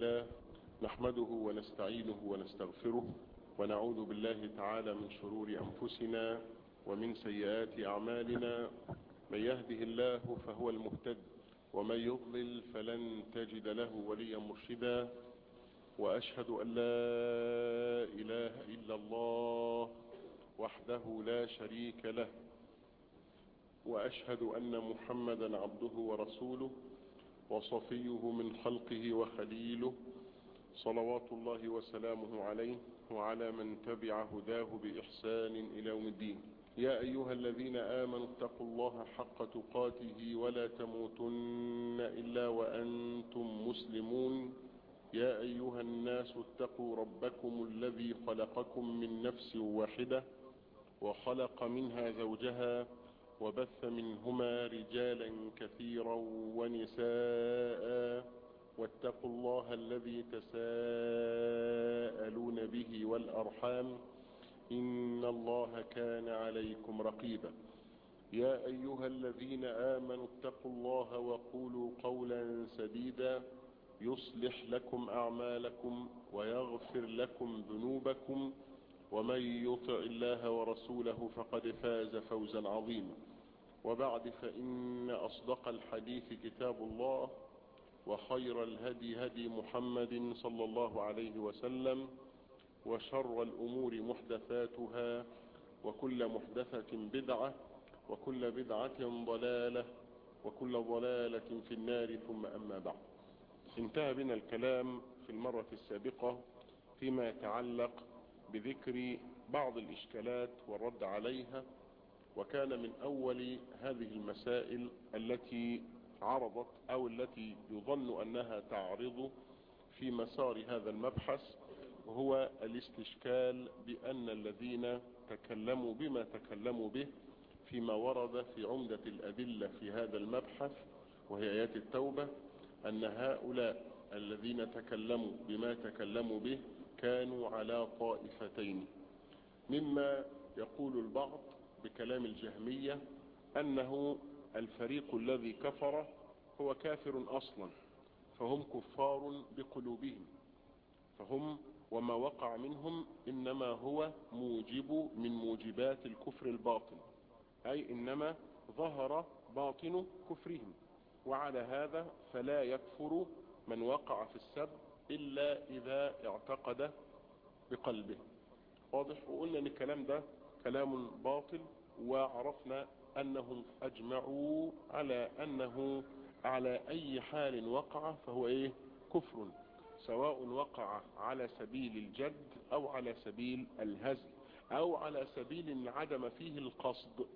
لله نحمده ونستعينه ونستغفره ونعوذ بالله تعالى من شرور أنفسنا ومن سيئات أعمالنا من يهده الله فهو المهتد ومن يضلل فلن تجد له وليا مرشدا وأشهد أن لا إله إلا الله وحده لا شريك له وأشهد أن محمدا عبده ورسوله وصفيه من خلقه وخليله صلوات الله وسلامه عليه وعلى من تبع هداه بإحسان إلى يوم الدين يا أيها الذين آمنوا اتقوا الله حق تقاته ولا تموتن إلا وأنتم مسلمون يا أيها الناس اتقوا ربكم الذي خلقكم من نفس واحدة وخلق منها زوجها وبث منهما رجالا كثيرا ونساء واتقوا الله الذي تساءلون به والأرحام إن الله كان عليكم رقيبا يا أيها الذين آمنوا اتقوا الله وقولوا قولا سديدا يصلح لكم أعمالكم ويغفر لكم ذنوبكم ومن يطع الله ورسوله فقد فاز فوزا عظيما وبعد فإن أصدق الحديث كتاب الله وخير الهدي هدي محمد صلى الله عليه وسلم وشر الأمور محدثاتها وكل محدثة بدعة وكل بدعة ضلالة وكل ضلالة في النار ثم أما بعد انتهى بنا الكلام في المرة السابقة فيما يتعلق بذكر بعض الإشكالات والرد عليها وكان من أول هذه المسائل التي عرضت أو التي يظن أنها تعرض في مسار هذا المبحث وهو الاستشكال بأن الذين تكلموا بما تكلموا به فيما ورد في عمدة الأدلة في هذا المبحث وهي آيات التوبة أن هؤلاء الذين تكلموا بما تكلموا به كانوا على طائفتين مما يقول البعض بكلام الجهمية أنه الفريق الذي كفر هو كافر أصلا فهم كفار بقلوبهم فهم وما وقع منهم إنما هو موجب من موجبات الكفر الباطن أي إنما ظهر باطن كفرهم وعلى هذا فلا يكفر من وقع في السب إلا إذا اعتقد بقلبه واضح وقلنا ان الكلام ده كلام باطل وعرفنا انهم اجمعوا على انه على اي حال وقع فهو ايه كفر سواء وقع على سبيل الجد او على سبيل الهزل او على سبيل ان عدم فيه القصد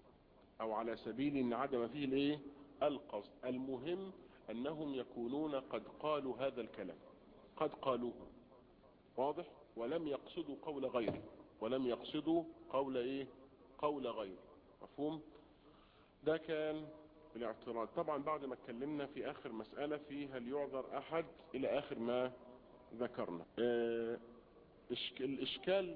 او على سبيل ان عدم فيه الايه القصد المهم انهم يكونون قد قالوا هذا الكلام قد قالوه واضح ولم يقصدوا قول غيره ولم يقصدوا قول ايه قول غيره مفهوم ده كان الاعتراض طبعا بعد ما اتكلمنا في اخر مسألة في هل يعذر احد الى اخر ما ذكرنا اه الاشكال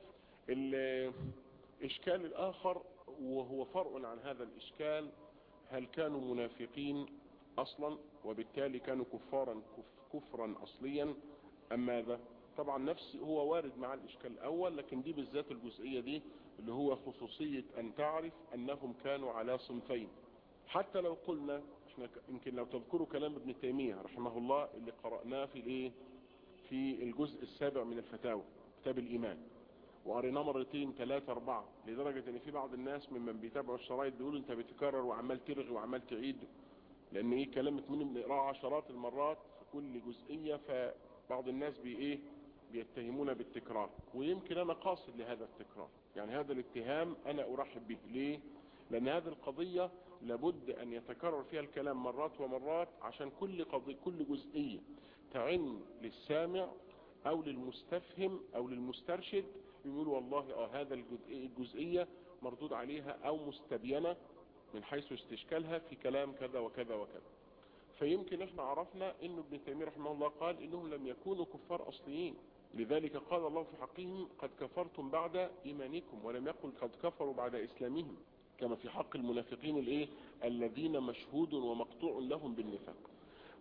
الاشكال الاخر وهو فرع عن هذا الاشكال هل كانوا منافقين اصلا وبالتالي كانوا كفارا كفرا اصليا ام ماذا طبعا نفس هو وارد مع الاشكال الاول لكن دي بالذات الجزئية دي اللي هو خصوصية ان تعرف انهم كانوا على صنفين حتى لو قلنا احنا يمكن لو تذكروا كلام ابن تيمية رحمه الله اللي قرأناه في الايه في الجزء السابع من الفتاوى كتاب الايمان وقريناه مرتين ثلاثة اربعة لدرجة ان في بعض الناس ممن بيتابعوا الشرايط بيقولوا انت بتكرر وعمال ترغي وعمال تعيد لان ايه كلام منهم بنقراه عشرات المرات في كل جزئية فبعض الناس بي ايه بيتهمون بالتكرار ويمكن انا قاصد لهذا التكرار يعني هذا الاتهام انا ارحب به ليه لان هذه القضية لابد ان يتكرر فيها الكلام مرات ومرات عشان كل قضية كل جزئية تعن للسامع او للمستفهم او للمسترشد يقول والله اه هذا الجزئية مردود عليها او مستبينة من حيث استشكالها في كلام كذا وكذا وكذا فيمكن احنا عرفنا انه ابن تيمية رحمه الله قال انهم لم يكونوا كفار اصليين لذلك قال الله في حقهم قد كفرتم بعد ايمانكم ولم يقل قد كفروا بعد اسلامهم كما في حق المنافقين الايه الذين مشهود ومقطوع لهم بالنفاق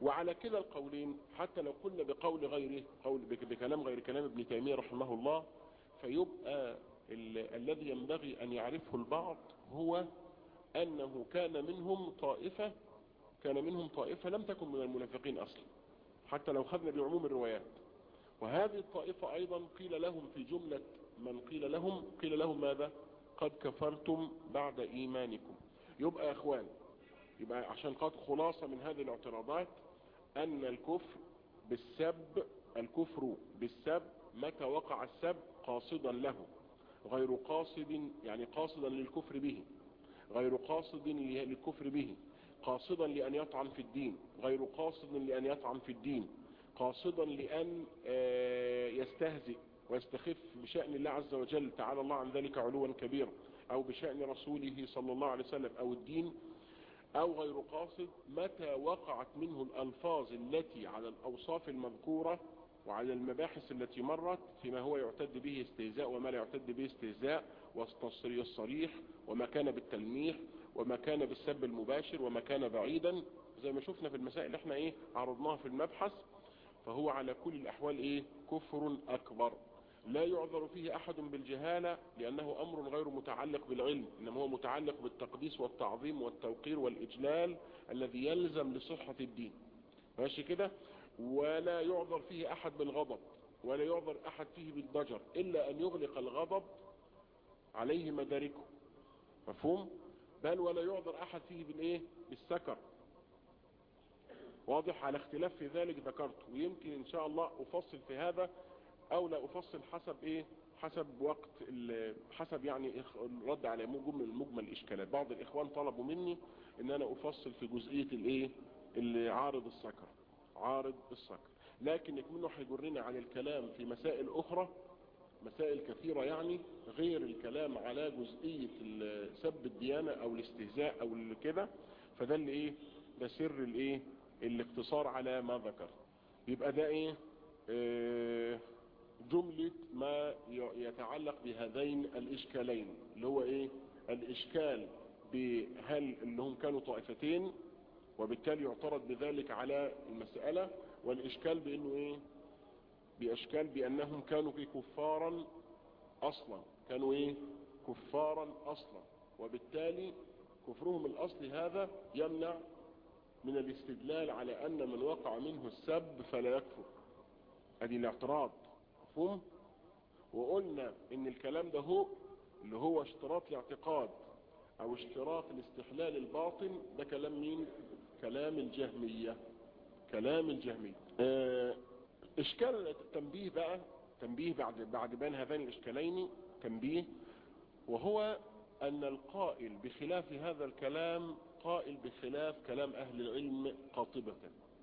وعلى كلا القولين حتى لو قلنا بقول غيره قول بكلام غير كلام ابن تيمية رحمه الله فيبقى الذي ينبغي أن يعرفه البعض هو أنه كان منهم طائفة كان منهم طائفة لم تكن من المنافقين أصلا حتى لو خذنا بعموم الروايات وهذه الطائفة أيضا قيل لهم في جملة من قيل لهم قيل لهم ماذا قد كفرتم بعد إيمانكم يبقى يا أخوان يبقى عشان قد خلاصة من هذه الاعتراضات أن الكفر بالسب الكفر بالسب متى وقع السب قاصدا له غير قاصد يعني قاصدا للكفر به غير قاصد للكفر به قاصدا لأن يطعن في الدين غير قاصد لأن يطعن في الدين قاصدا لأن يستهزئ ويستخف بشأن الله عز وجل تعالى الله عن ذلك علوا كبيرا أو بشأن رسوله صلى الله عليه وسلم أو الدين أو غير قاصد متى وقعت منه الألفاظ التي على الأوصاف المذكورة وعلى المباحث التي مرت فيما هو يعتد به استهزاء وما لا يعتد به استهزاء والتصريح الصريح وما كان بالتلميح وما كان بالسب المباشر وما كان بعيدا زي ما شفنا في المسائل اللي احنا ايه عرضناها في المبحث فهو على كل الأحوال ايه كفر أكبر لا يعذر فيه أحد بالجهالة لأنه أمر غير متعلق بالعلم إنما هو متعلق بالتقديس والتعظيم والتوقير والإجلال الذي يلزم لصحة الدين ماشي كده ولا يعذر فيه أحد بالغضب ولا يعذر أحد فيه بالضجر إلا أن يغلق الغضب عليه مداركه مفهوم بل ولا يعذر أحد فيه بالإيه بالسكر واضح على اختلاف في ذلك ذكرته ويمكن إن شاء الله أفصل في هذا او لا افصل حسب ايه حسب وقت حسب يعني الرد على مجمل مجمل الاشكالات بعض الاخوان طلبوا مني ان انا افصل في جزئية الايه اللي عارض السكر عارض السكر لكن منه هيجرنا عن الكلام في مسائل اخرى مسائل كثيرة يعني غير الكلام على جزئية سب الديانة او الاستهزاء او كده فده اللي ايه ده سر الايه الاقتصار على ما ذكر يبقى ده ايه, إيه جملة ما يتعلق بهذين الاشكالين اللي هو ايه الاشكال بهل انهم كانوا طائفتين وبالتالي يعترض بذلك على المسألة والاشكال بانه ايه باشكال بانهم كانوا كفارا اصلا كانوا ايه كفارا اصلا وبالتالي كفرهم الاصلي هذا يمنع من الاستدلال على ان من وقع منه السب فلا يكفر ادي الاعتراض مفهوم وقلنا ان الكلام ده هو اللي هو اشتراط الاعتقاد او اشتراط الاستحلال الباطن ده كلام مين كلام الجهمية كلام الجهمية اه اشكال التنبيه بقى تنبيه بعد بعد بين هذين الاشكالين تنبيه وهو ان القائل بخلاف هذا الكلام قائل بخلاف كلام اهل العلم قاطبة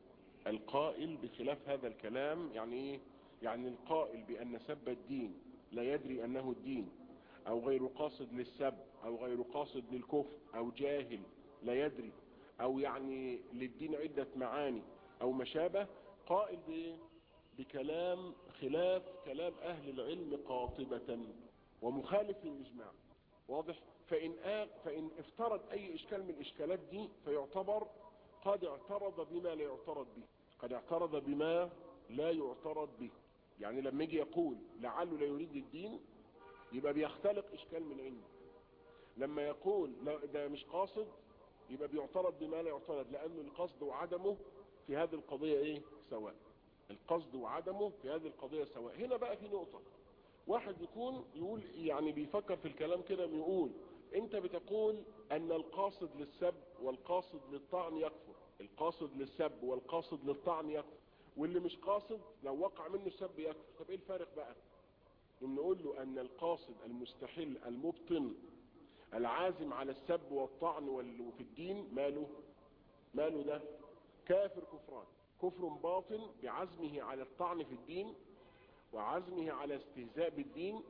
القائل بخلاف هذا الكلام يعني ايه يعني القائل بأن سب الدين لا يدري أنه الدين أو غير قاصد للسب أو غير قاصد للكفر أو جاهل لا يدري أو يعني للدين عدة معاني أو مشابه قائل بإيه؟ بكلام خلاف كلام أهل العلم قاطبة ومخالف للإجماع واضح فإن, آه فإن افترض أي إشكال من الإشكالات دي فيعتبر قد اعترض بما لا يعترض به قد اعترض بما لا يعترض به يعني لما يجي يقول لعله لا يريد الدين يبقى بيختلق اشكال من عنده لما يقول لا ده مش قاصد يبقى بيعترض بما لا يعترض لانه القصد وعدمه في هذه القضية ايه سواء القصد وعدمه في هذه القضية سواء هنا بقى في نقطة واحد يكون يقول يعني بيفكر في الكلام كده بيقول انت بتقول ان القاصد للسب والقاصد للطعن يكفر القاصد للسب والقاصد للطعن يكفر واللي مش قاصد لو وقع منه السب يكفر طب ايه الفارق بقى ان نقول له ان القاصد المستحل المبطن العازم على السب والطعن وفي الدين ماله ماله ده كافر كفران كفر باطن بعزمه على الطعن في الدين وعزمه على استهزاء بالدين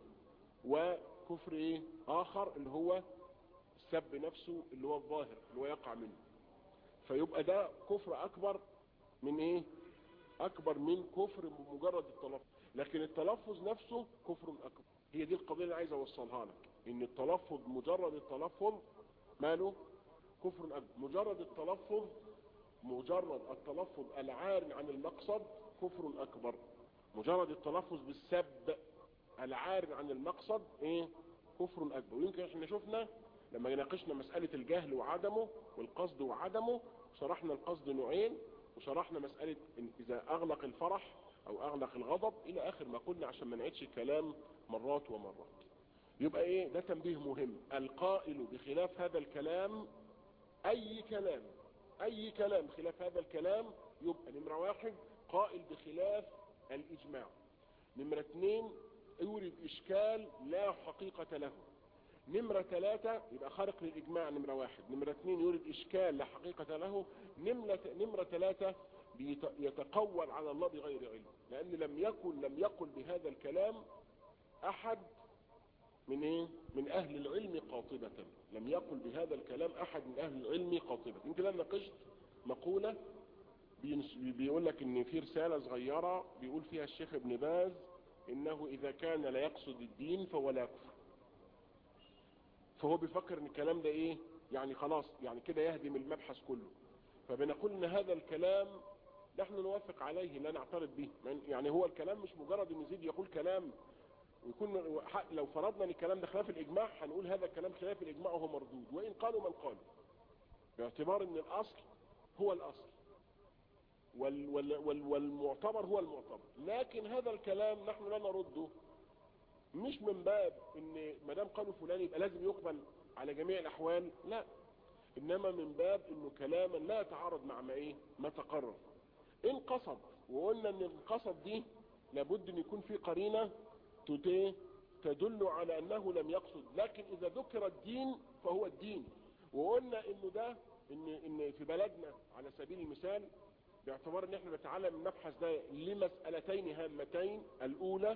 وكفر ايه اخر اللي هو السب نفسه اللي هو الظاهر اللي هو يقع منه فيبقى ده كفر اكبر من ايه اكبر من كفر بمجرد التلفظ لكن التلفظ نفسه كفر اكبر هي دي القضية اللي عايز اوصلها لك ان التلفظ مجرد التلفظ ماله كفر اكبر مجرد التلفظ مجرد التلفظ العار عن المقصد كفر اكبر مجرد التلفظ بالسب العار عن المقصد ايه كفر اكبر ويمكن احنا شفنا لما ناقشنا مسألة الجهل وعدمه والقصد وعدمه شرحنا القصد نوعين وشرحنا مسألة إن اذا اغلق الفرح او اغلق الغضب الى اخر ما قلنا عشان ما نعيدش الكلام مرات ومرات يبقى ايه ده تنبيه مهم القائل بخلاف هذا الكلام اي كلام اي كلام خلاف هذا الكلام يبقى نمرة واحد قائل بخلاف الاجماع نمرة اثنين يورد اشكال لا حقيقة له نمرة ثلاثة يبقى خارق للاجماع نمرة واحد نمرة اثنين يورد اشكال لا حقيقة له نمرة, نمرة ثلاثة يتقول على الله بغير علم لان لم يكن لم يقل بهذا الكلام احد من ايه من اهل العلم قاطبة لم يقل بهذا الكلام احد من اهل العلم قاطبة يمكن انا ناقشت مقولة بيقول لك ان في رسالة صغيرة بيقول فيها الشيخ ابن باز انه اذا كان لا يقصد الدين فهو لا يكفر فهو بيفكر ان الكلام ده ايه يعني خلاص يعني كده يهدم المبحث كله فبنقول ان هذا الكلام نحن نوافق عليه لا نعترض به يعني هو الكلام مش مجرد ان يزيد يقول كلام ويكون لو فرضنا ان الكلام ده خلاف الاجماع هنقول هذا الكلام خلاف الاجماع وهو مردود وان قالوا من قالوا باعتبار ان الاصل هو الاصل وال وال وال والمعتبر هو المعتبر لكن هذا الكلام نحن لا نرده مش من باب ان ما دام قالوا فلان يبقى لازم يقبل على جميع الاحوال لا انما من باب انه كلاما لا يتعارض مع ما ايه ما تقرر ان قصد وقلنا ان القصد دي لابد ان يكون في قرينه تدل على انه لم يقصد لكن اذا ذكر الدين فهو الدين وقلنا انه ده ان, إن في بلدنا على سبيل المثال باعتبار ان احنا نتعلم المبحث ده لمسألتين هامتين الاولى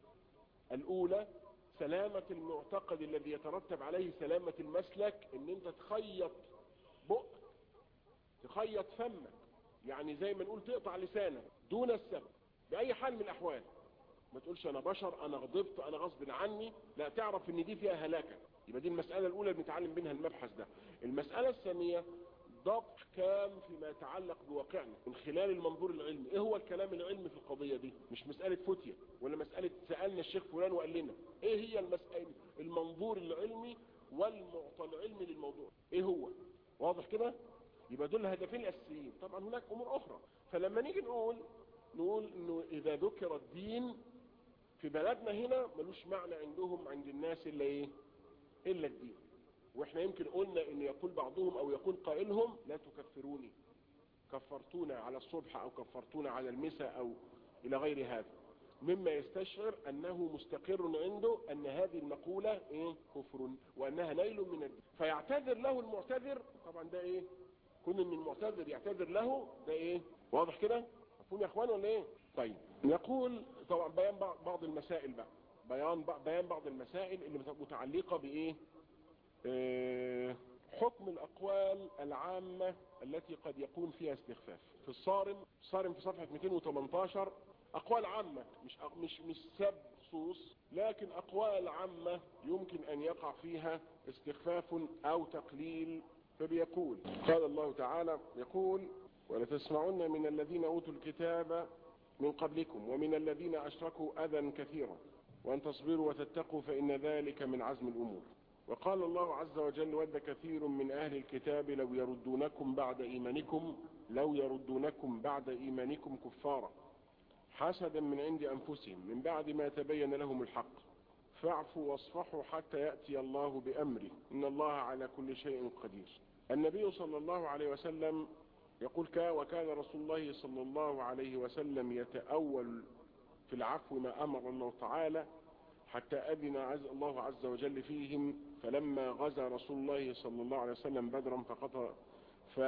الاولى سلامة المعتقد الذي يترتب عليه سلامة المسلك ان انت تخيط بقك تخيط فمك يعني زي ما نقول تقطع لسانك دون السبب باي حال من الاحوال ما تقولش انا بشر انا غضبت انا غصب عني لا تعرف ان دي فيها هلاكة يبقى دي المسألة الاولى اللي بنتعلم منها المبحث ده المسألة الثانية ضبط كام فيما يتعلق بواقعنا من خلال المنظور العلمي ايه هو الكلام العلمي في القضية دي مش مسألة فتية ولا مسألة سألنا الشيخ فلان وقال لنا ايه هي المسألة المنظور العلمي والمعطى العلمي للموضوع ايه هو واضح كده يبقى دول الهدفين الاساسيين طبعا هناك امور اخرى فلما نيجي نقول نقول انه اذا ذكر الدين في بلدنا هنا ملوش معنى عندهم عند الناس الا ايه الا الدين واحنا يمكن قلنا ان يقول بعضهم او يقول قائلهم لا تكفروني كفرتونا على الصبح او كفرتونا على المساء او الى غير هذا مما يستشعر انه مستقر عنده ان هذه المقولة ايه كفر وانها نيل من الدين فيعتذر له المعتذر طبعا ده ايه كون ان المعتذر يعتذر له ده ايه واضح كده مفهوم يا اخوان ولا ايه طيب نقول طبعا بيان بعض المسائل بقى بيان بيان بعض المسائل اللي متعلقة بايه اه حكم الاقوال العامة التي قد يكون فيها استخفاف في الصارم الصارم في صفحة 218 اقوال عامة مش مش مش سب خصوص لكن اقوال عامة يمكن ان يقع فيها استخفاف او تقليل فبيقول قال الله تعالى يقول ولتسمعن من الذين اوتوا الكتاب من قبلكم ومن الذين اشركوا اذى كثيرا وان تصبروا وتتقوا فان ذلك من عزم الامور وقال الله عز وجل ود كثير من اهل الكتاب لو يردونكم بعد ايمانكم لو يردونكم بعد ايمانكم كفارا حسدا من عند انفسهم من بعد ما تبين لهم الحق فاعفوا واصفحوا حتى يأتي الله بأمره إن الله على كل شيء قدير النبي صلى الله عليه وسلم يقول كا وكان رسول الله صلى الله عليه وسلم يتأول في العفو ما أمر الله تعالى حتى أذن عز الله عز وجل فيهم فلما غزا رسول الله صلى الله عليه وسلم بدرا فقتل ف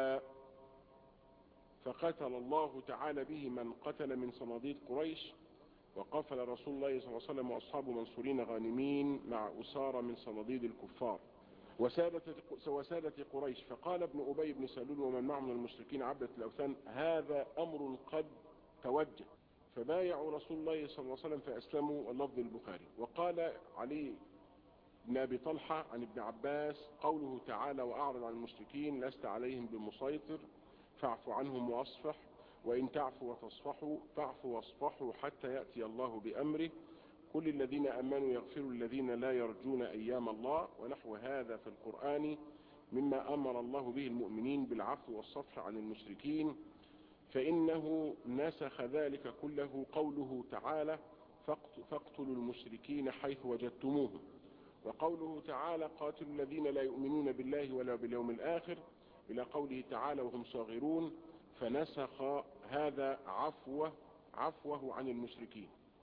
فقتل الله تعالى به من قتل من صناديد قريش وقفل رسول الله صلى الله عليه وسلم وأصحابه منصورين غانمين مع أسارة من صناديد الكفار وسادة, وسادة قريش فقال ابن أبي بن سلول ومن معه من المشركين عبدة الأوثان هذا أمر قد توجه فبايعوا رسول الله صلى الله عليه وسلم فأسلموا واللفظ البخاري وقال علي بن أبي طلحة عن ابن عباس قوله تعالى وأعرض عن المشركين لست عليهم بمسيطر فاعف عنهم واصفح وإن تعفوا وتصفحوا فاعفوا واصفحوا حتى يأتي الله بأمره كل الذين أمنوا يغفروا الذين لا يرجون أيام الله ونحو هذا في القرآن مما أمر الله به المؤمنين بالعفو والصفح عن المشركين فإنه نسخ ذلك كله قوله تعالى فاقتلوا المشركين حيث وجدتموهم وقوله تعالى قاتلوا الذين لا يؤمنون بالله ولا باليوم الآخر إلى قوله تعالى وهم صاغرون فنسخ هذا عفوه عفوه عن المشركين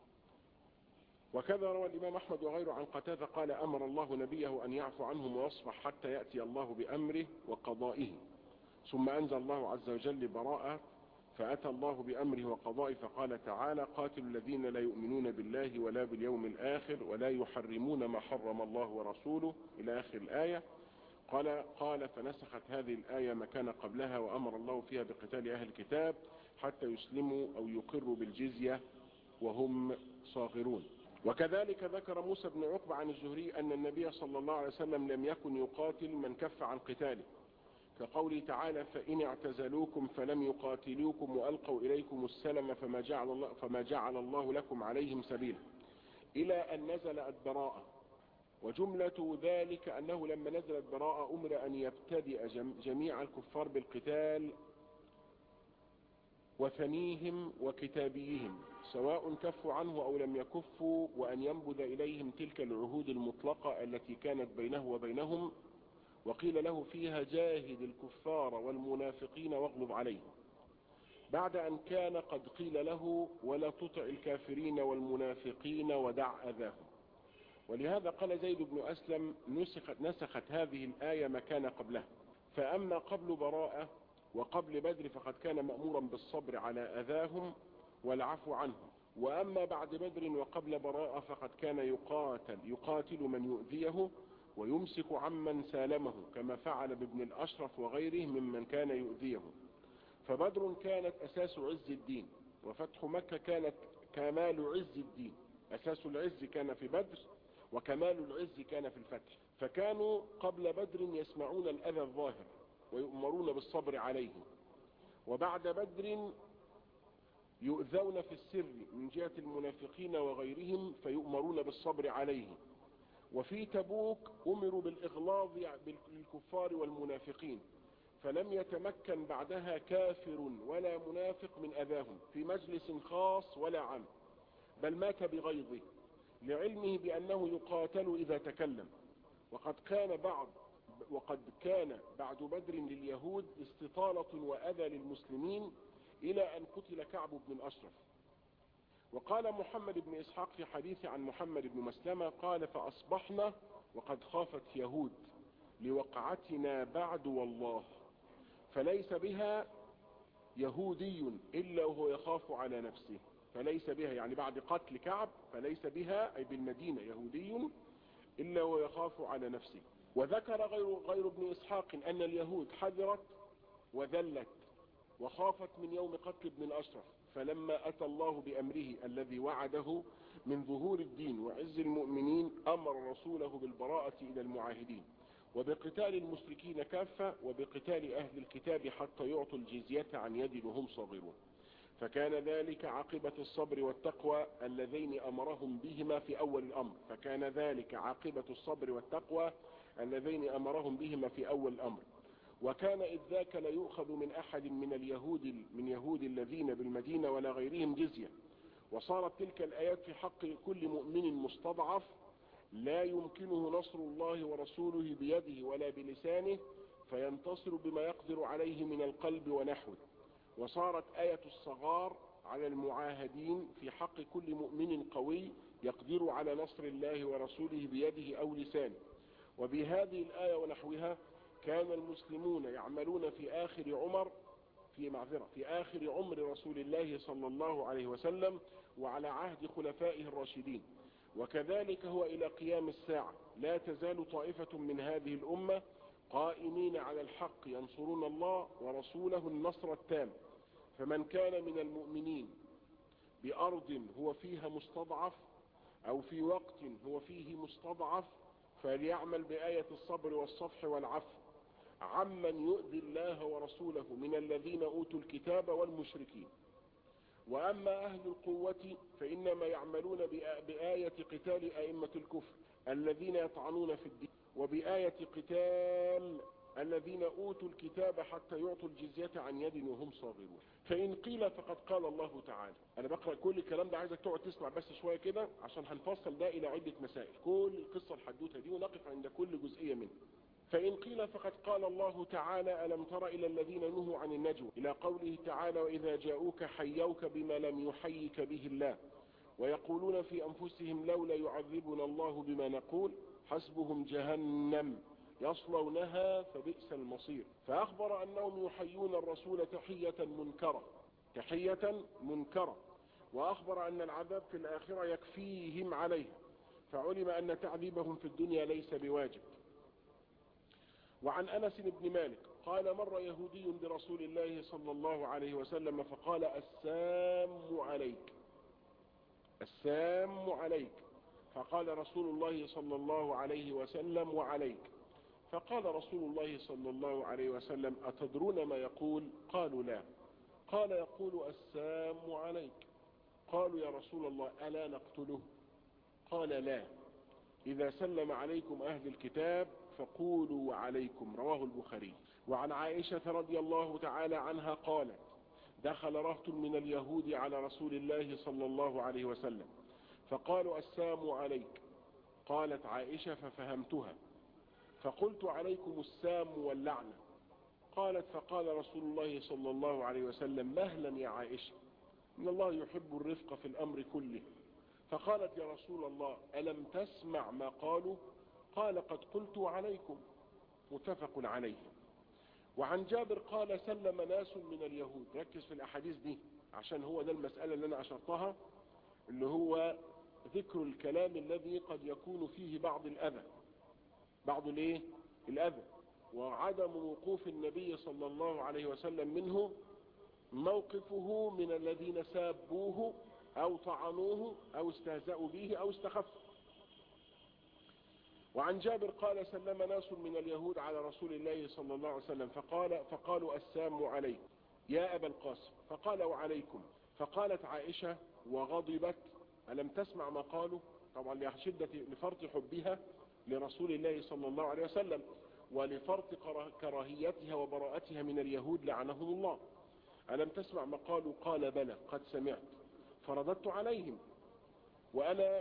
وكذا روى الإمام أحمد وغيره عن قتادة قال أمر الله نبيه أن يعفو عنهم ويصفح حتى يأتي الله بأمره وقضائه ثم أنزل الله عز وجل براءة فأتى الله بأمره وقضائه فقال تعالى قاتلوا الذين لا يؤمنون بالله ولا باليوم الآخر ولا يحرمون ما حرم الله ورسوله إلى آخر الآية قال قال فنسخت هذه الآية ما كان قبلها وأمر الله فيها بقتال أهل الكتاب حتى يسلموا أو يقروا بالجزية وهم صاغرون وكذلك ذكر موسى بن عقبة عن الزهري أن النبي صلى الله عليه وسلم لم يكن يقاتل من كف عن قتاله كقوله تعالى فإن اعتزلوكم فلم يقاتلوكم وألقوا إليكم السلم فما جعل الله, فما جعل الله لكم عليهم سبيلا إلى أن نزلت براءة وجملة ذلك أنه لما نزلت براءة أمر أن يبتدئ جميع الكفار بالقتال وثنيهم وكتابيهم سواء كفوا عنه أو لم يكفوا وأن ينبذ إليهم تلك العهود المطلقة التي كانت بينه وبينهم وقيل له فيها جاهد الكفار والمنافقين واغلب عليهم بعد أن كان قد قيل له ولا تطع الكافرين والمنافقين ودع أذاهم ولهذا قال زيد بن أسلم نسخت, نسخت هذه الآية ما كان قبلها فأما قبل براءة وقبل بدر فقد كان مأمورا بالصبر على أذاهم والعفو عنهم وأما بعد بدر وقبل براءة فقد كان يقاتل يقاتل من يؤذيه ويمسك عمن سالمه كما فعل بابن الأشرف وغيره ممن كان يؤذيه فبدر كانت أساس عز الدين وفتح مكة كانت كمال عز الدين أساس العز كان في بدر وكمال العز كان في الفتح فكانوا قبل بدر يسمعون الأذى الظاهر ويؤمرون بالصبر عليه وبعد بدر يؤذون في السر من جهة المنافقين وغيرهم فيؤمرون بالصبر عليه وفي تبوك أمروا بالإغلاظ بالكفار والمنافقين فلم يتمكن بعدها كافر ولا منافق من أذاهم في مجلس خاص ولا عام بل مات بغيظه لعلمه بأنه يقاتل إذا تكلم وقد كان بعض وقد كان بعد بدر لليهود استطالة وأذى للمسلمين إلى أن قتل كعب بن الأشرف وقال محمد بن إسحاق في حديث عن محمد بن مسلمة قال فأصبحنا وقد خافت يهود لوقعتنا بعد والله فليس بها يهودي إلا وهو يخاف على نفسه فليس بها يعني بعد قتل كعب فليس بها أي بالمدينة يهودي إلا وهو يخاف على نفسه وذكر غير, غير ابن إسحاق أن اليهود حذرت وذلت وخافت من يوم قتل ابن الأشرف فلما أتى الله بأمره الذي وعده من ظهور الدين وعز المؤمنين أمر رسوله بالبراءة إلى المعاهدين وبقتال المشركين كافة وبقتال أهل الكتاب حتى يعطوا الجزية عن يد وهم صغيرون فكان ذلك عاقبة الصبر والتقوى اللذين أمرهم بهما في أول الأمر فكان ذلك عاقبة الصبر والتقوى اللذين أمرهم بهما في أول الأمر وكان إذ ذاك لا يؤخذ من أحد من اليهود من يهود الذين بالمدينة ولا غيرهم جزية وصارت تلك الآيات في حق كل مؤمن مستضعف لا يمكنه نصر الله ورسوله بيده ولا بلسانه فينتصر بما يقدر عليه من القلب ونحوه وصارت آية الصغار على المعاهدين في حق كل مؤمن قوي يقدر على نصر الله ورسوله بيده أو لسانه وبهذه الآية ونحوها كان المسلمون يعملون في آخر عمر في معذرة في آخر عمر رسول الله صلى الله عليه وسلم وعلى عهد خلفائه الراشدين وكذلك هو إلى قيام الساعة لا تزال طائفة من هذه الأمة قائمين على الحق ينصرون الله ورسوله النصر التام فمن كان من المؤمنين بأرض هو فيها مستضعف أو في وقت هو فيه مستضعف فليعمل بآية الصبر والصفح والعفو عمن يؤذي الله ورسوله من الذين أوتوا الكتاب والمشركين وأما أهل القوة فإنما يعملون بآية قتال أئمة الكفر الذين يطعنون في الدين وبآية قتال الذين أوتوا الكتاب حتى يعطوا الجزية عن يد وهم صاغرون فإن قيل فقد قال الله تعالى أنا بقرأ كل الكلام ده عايزك تقعد تسمع بس شوية كده عشان هنفصل ده إلى عدة مسائل كل القصة الحدوثة دي ونقف عند كل جزئية منها فإن قيل فقد قال الله تعالى ألم تر إلى الذين نهوا عن النجوى إلى قوله تعالى وإذا جاءوك حيوك بما لم يحيك به الله ويقولون في أنفسهم لولا يعذبنا الله بما نقول حسبهم جهنم يصلونها فبئس المصير فأخبر أنهم يحيون الرسول تحية منكرة تحية منكرة وأخبر أن العذاب في الآخرة يكفيهم عليها فعلم أن تعذيبهم في الدنيا ليس بواجب وعن أنس بن مالك قال مر يهودي برسول الله صلى الله عليه وسلم فقال السام عليك السام عليك فقال رسول الله صلى الله عليه وسلم وعليك فقال رسول الله صلى الله عليه وسلم أتدرون ما يقول قالوا لا قال يقول السام عليك قالوا يا رسول الله ألا نقتله قال لا إذا سلم عليكم أهل الكتاب فقولوا عليكم رواه البخاري وعن عائشة رضي الله تعالى عنها قالت دخل رهط من اليهود على رسول الله صلى الله عليه وسلم فقالوا السام عليك قالت عائشة ففهمتها فقلت عليكم السام واللعنة قالت فقال رسول الله صلى الله عليه وسلم مهلا يا عائشة إن الله يحب الرفق في الأمر كله فقالت يا رسول الله ألم تسمع ما قالوا قال قد قلت عليكم متفق عليه وعن جابر قال سلم ناس من اليهود ركز في الأحاديث دي عشان هو ده المسألة اللي أنا أشرتها اللي هو ذكر الكلام الذي قد يكون فيه بعض الأذى بعض الايه الأذى وعدم وقوف النبي صلى الله عليه وسلم منه موقفه من الذين سابوه أو طعنوه أو استهزأوا به أو استخفوا وعن جابر قال سلم ناس من اليهود على رسول الله صلى الله عليه وسلم فقال فقالوا السام عليك يا أبا القاسم فقال وعليكم فقالت عائشة وغضبت ألم تسمع ما قالوا طبعا لشدة لفرط حبها لرسول الله صلى الله عليه وسلم ولفرط كراهيتها وبراءتها من اليهود لعنهم الله ألم تسمع ما قالوا قال بلى قد سمعت فرددت عليهم وأنا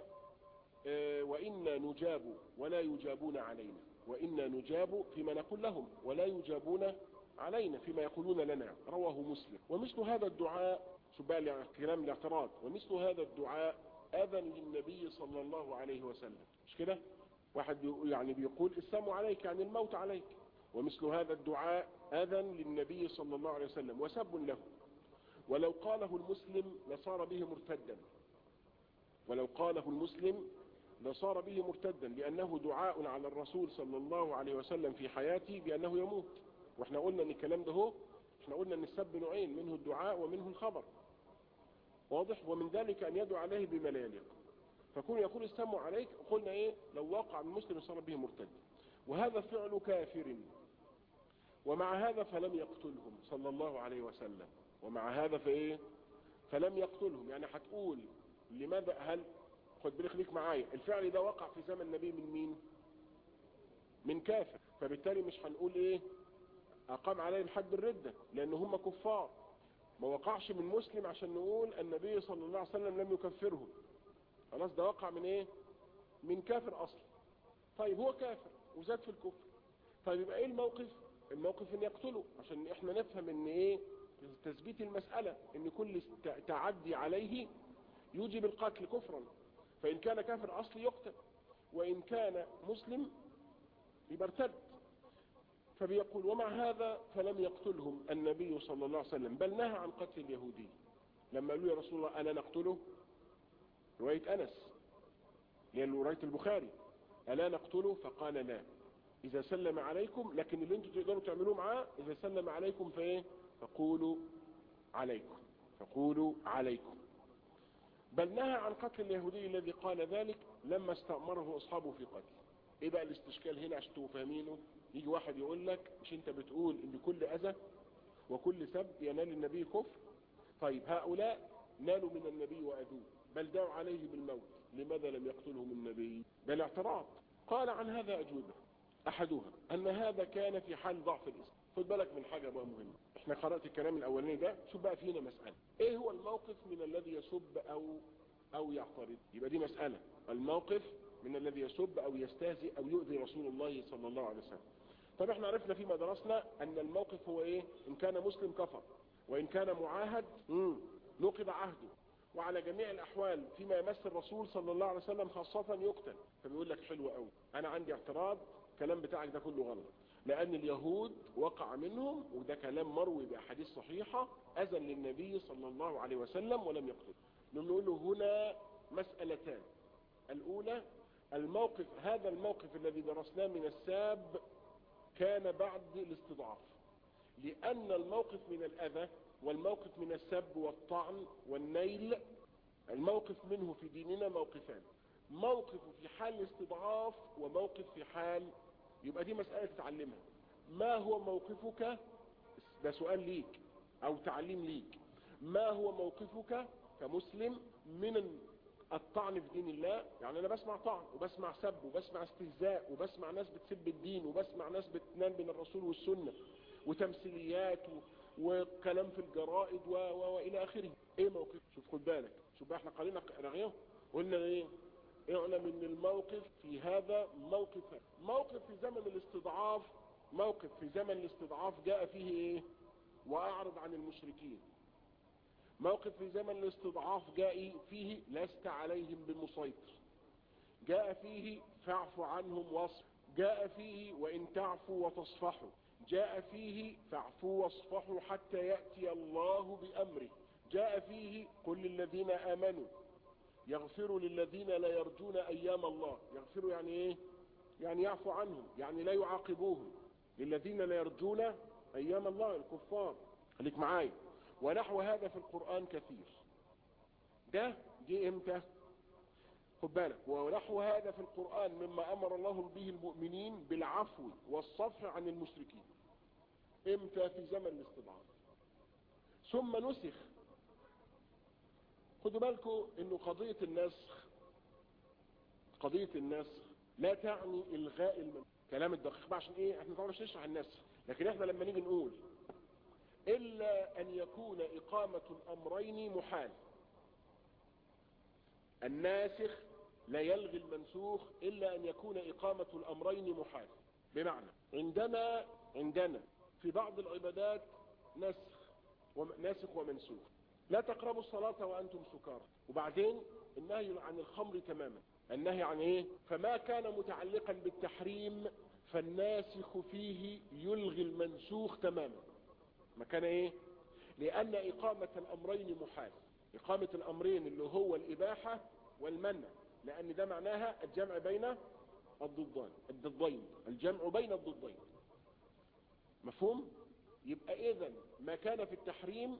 وإنا نجاب ولا يجابون علينا وإنا نجاب فيما نقول لهم ولا يجابون علينا فيما يقولون لنا رواه مسلم ومثل هذا الدعاء شبال كلام الاعتراض ومثل هذا الدعاء أذن للنبي صلى الله عليه وسلم مش كده واحد يعني بيقول السلام عليك يعني الموت عليك ومثل هذا الدعاء أذن للنبي صلى الله عليه وسلم وسب له ولو قاله المسلم لصار به مرتدا ولو قاله المسلم لصار به مرتدا لأنه دعاء على الرسول صلى الله عليه وسلم في حياته بأنه يموت واحنا قلنا ان الكلام ده هو احنا قلنا ان السب نوعين منه الدعاء ومنه الخبر واضح ومن ذلك ان يدعو عليه بما لا يليق فكون يقول السم عليك قلنا ايه لو وقع المسلم صار به مرتد وهذا فعل كافر ومع هذا فلم يقتلهم صلى الله عليه وسلم ومع هذا فايه فلم يقتلهم يعني هتقول لماذا هل خد بالك ليك معايا الفعل ده وقع في زمن النبي من مين من كافر فبالتالي مش هنقول ايه اقام عليهم حد الردة لان هم كفار ما وقعش من مسلم عشان نقول النبي صلى الله عليه وسلم لم يكفرهم خلاص ده وقع من ايه من كافر اصلا طيب هو كافر وزاد في الكفر طيب يبقى ايه الموقف الموقف ان يقتله عشان احنا نفهم ان ايه تثبيت المسألة ان كل تعدي عليه يوجب القتل كفرا فان كان كافر اصلي يقتل وان كان مسلم يبقى ارتد فبيقول ومع هذا فلم يقتلهم النبي صلى الله عليه وسلم بل نهى عن قتل اليهودي لما قالوا يا رسول الله ألا نقتله رواية أنس لأن رواية البخاري ألا نقتله فقال لا إذا سلم عليكم لكن اللي انتم تقدروا تعملوه معاه إذا سلم عليكم فإيه فقولوا عليكم فقولوا عليكم بل نهى عن قتل اليهودي الذي قال ذلك لما استأمره أصحابه في قتله إيه بقى الاستشكال هنا عشان تبقوا فاهمينه يجي واحد يقول لك مش انت بتقول ان كل اذى وكل سب ينال النبي كفر طيب هؤلاء نالوا من النبي واذوه بل دعوا عليه بالموت لماذا لم يقتلهم النبي بل اعتراض قال عن هذا اجوبه احدها ان هذا كان في حال ضعف الاسلام خد بالك من حاجه بقى مهمه احنا قرات الكلام الاولاني ده شوف بقى فينا مساله ايه هو الموقف من الذي يسب او او يعترض يبقى دي مساله الموقف من الذي يسب او يستهزئ او يؤذي رسول الله صلى الله عليه وسلم طب احنا عرفنا فيما درسنا ان الموقف هو ايه ان كان مسلم كفر وان كان معاهد مم. نقض عهده وعلى جميع الاحوال فيما يمس الرسول صلى الله عليه وسلم خاصة يقتل فبيقول لك حلو قوي انا عندي اعتراض الكلام بتاعك ده كله غلط لان اليهود وقع منهم وده كلام مروي باحاديث صحيحة اذن للنبي صلى الله عليه وسلم ولم يقتل نقول له هنا مسألتان الاولى الموقف هذا الموقف الذي درسناه من الساب كان بعد الاستضعاف لأن الموقف من الأذى والموقف من السب والطعن والنيل الموقف منه في ديننا موقفان موقف في حال الاستضعاف وموقف في حال يبقى دي مسألة تتعلمها ما هو موقفك ده سؤال ليك أو تعليم ليك ما هو موقفك كمسلم من الطعن في دين الله يعني انا بسمع طعن وبسمع سب وبسمع استهزاء وبسمع ناس بتسب الدين وبسمع ناس بتنام بين الرسول والسنة وتمثيليات وكلام في الجرائد و... و... والى اخره ايه موقف شوف خد بالك شوف بقى احنا قالنا رغيه قلنا ايه اعلم ان الموقف في هذا موقف موقف في زمن الاستضعاف موقف في زمن الاستضعاف جاء فيه ايه واعرض عن المشركين موقف في زمن الاستضعاف جاء فيه لست عليهم بمسيطر جاء فيه فاعف عنهم واصف جاء فيه وإن تعفوا وتصفحوا جاء فيه فاعفوا واصفحوا حتى يأتي الله بأمره جاء فيه قل للذين آمنوا يغفروا للذين لا يرجون أيام الله يغفروا يعني إيه يعني يعفو عنهم يعني لا يعاقبوهم للذين لا يرجون أيام الله الكفار خليك معايا ونحو هذا في القرآن كثير ده جه امتى خد بالك ونحو هذا في القرآن مما أمر الله به المؤمنين بالعفو والصفح عن المشركين امتى في زمن الاستضعاف ثم نسخ خدوا بالكم انه قضية النسخ قضية النسخ لا تعني الغاء المن... كلام الدقيق بقى عشان ايه احنا طبعا مش نشرح النسخ لكن احنا لما نيجي نقول إلا أن يكون إقامة الأمرين محال الناسخ لا يلغي المنسوخ إلا أن يكون إقامة الأمرين محال بمعنى عندنا عندنا في بعض العبادات نسخ ناسخ ومنسوخ لا تقربوا الصلاة وأنتم سكارى وبعدين النهي عن الخمر تماما النهي عن ايه فما كان متعلقا بالتحريم فالناسخ فيه يلغي المنسوخ تماما ما كان ايه لان اقامة الامرين محال اقامة الامرين اللي هو الاباحة والمنع لان ده معناها الجمع بين الضدان الضدين الجمع بين الضدين مفهوم يبقى اذا ما كان في التحريم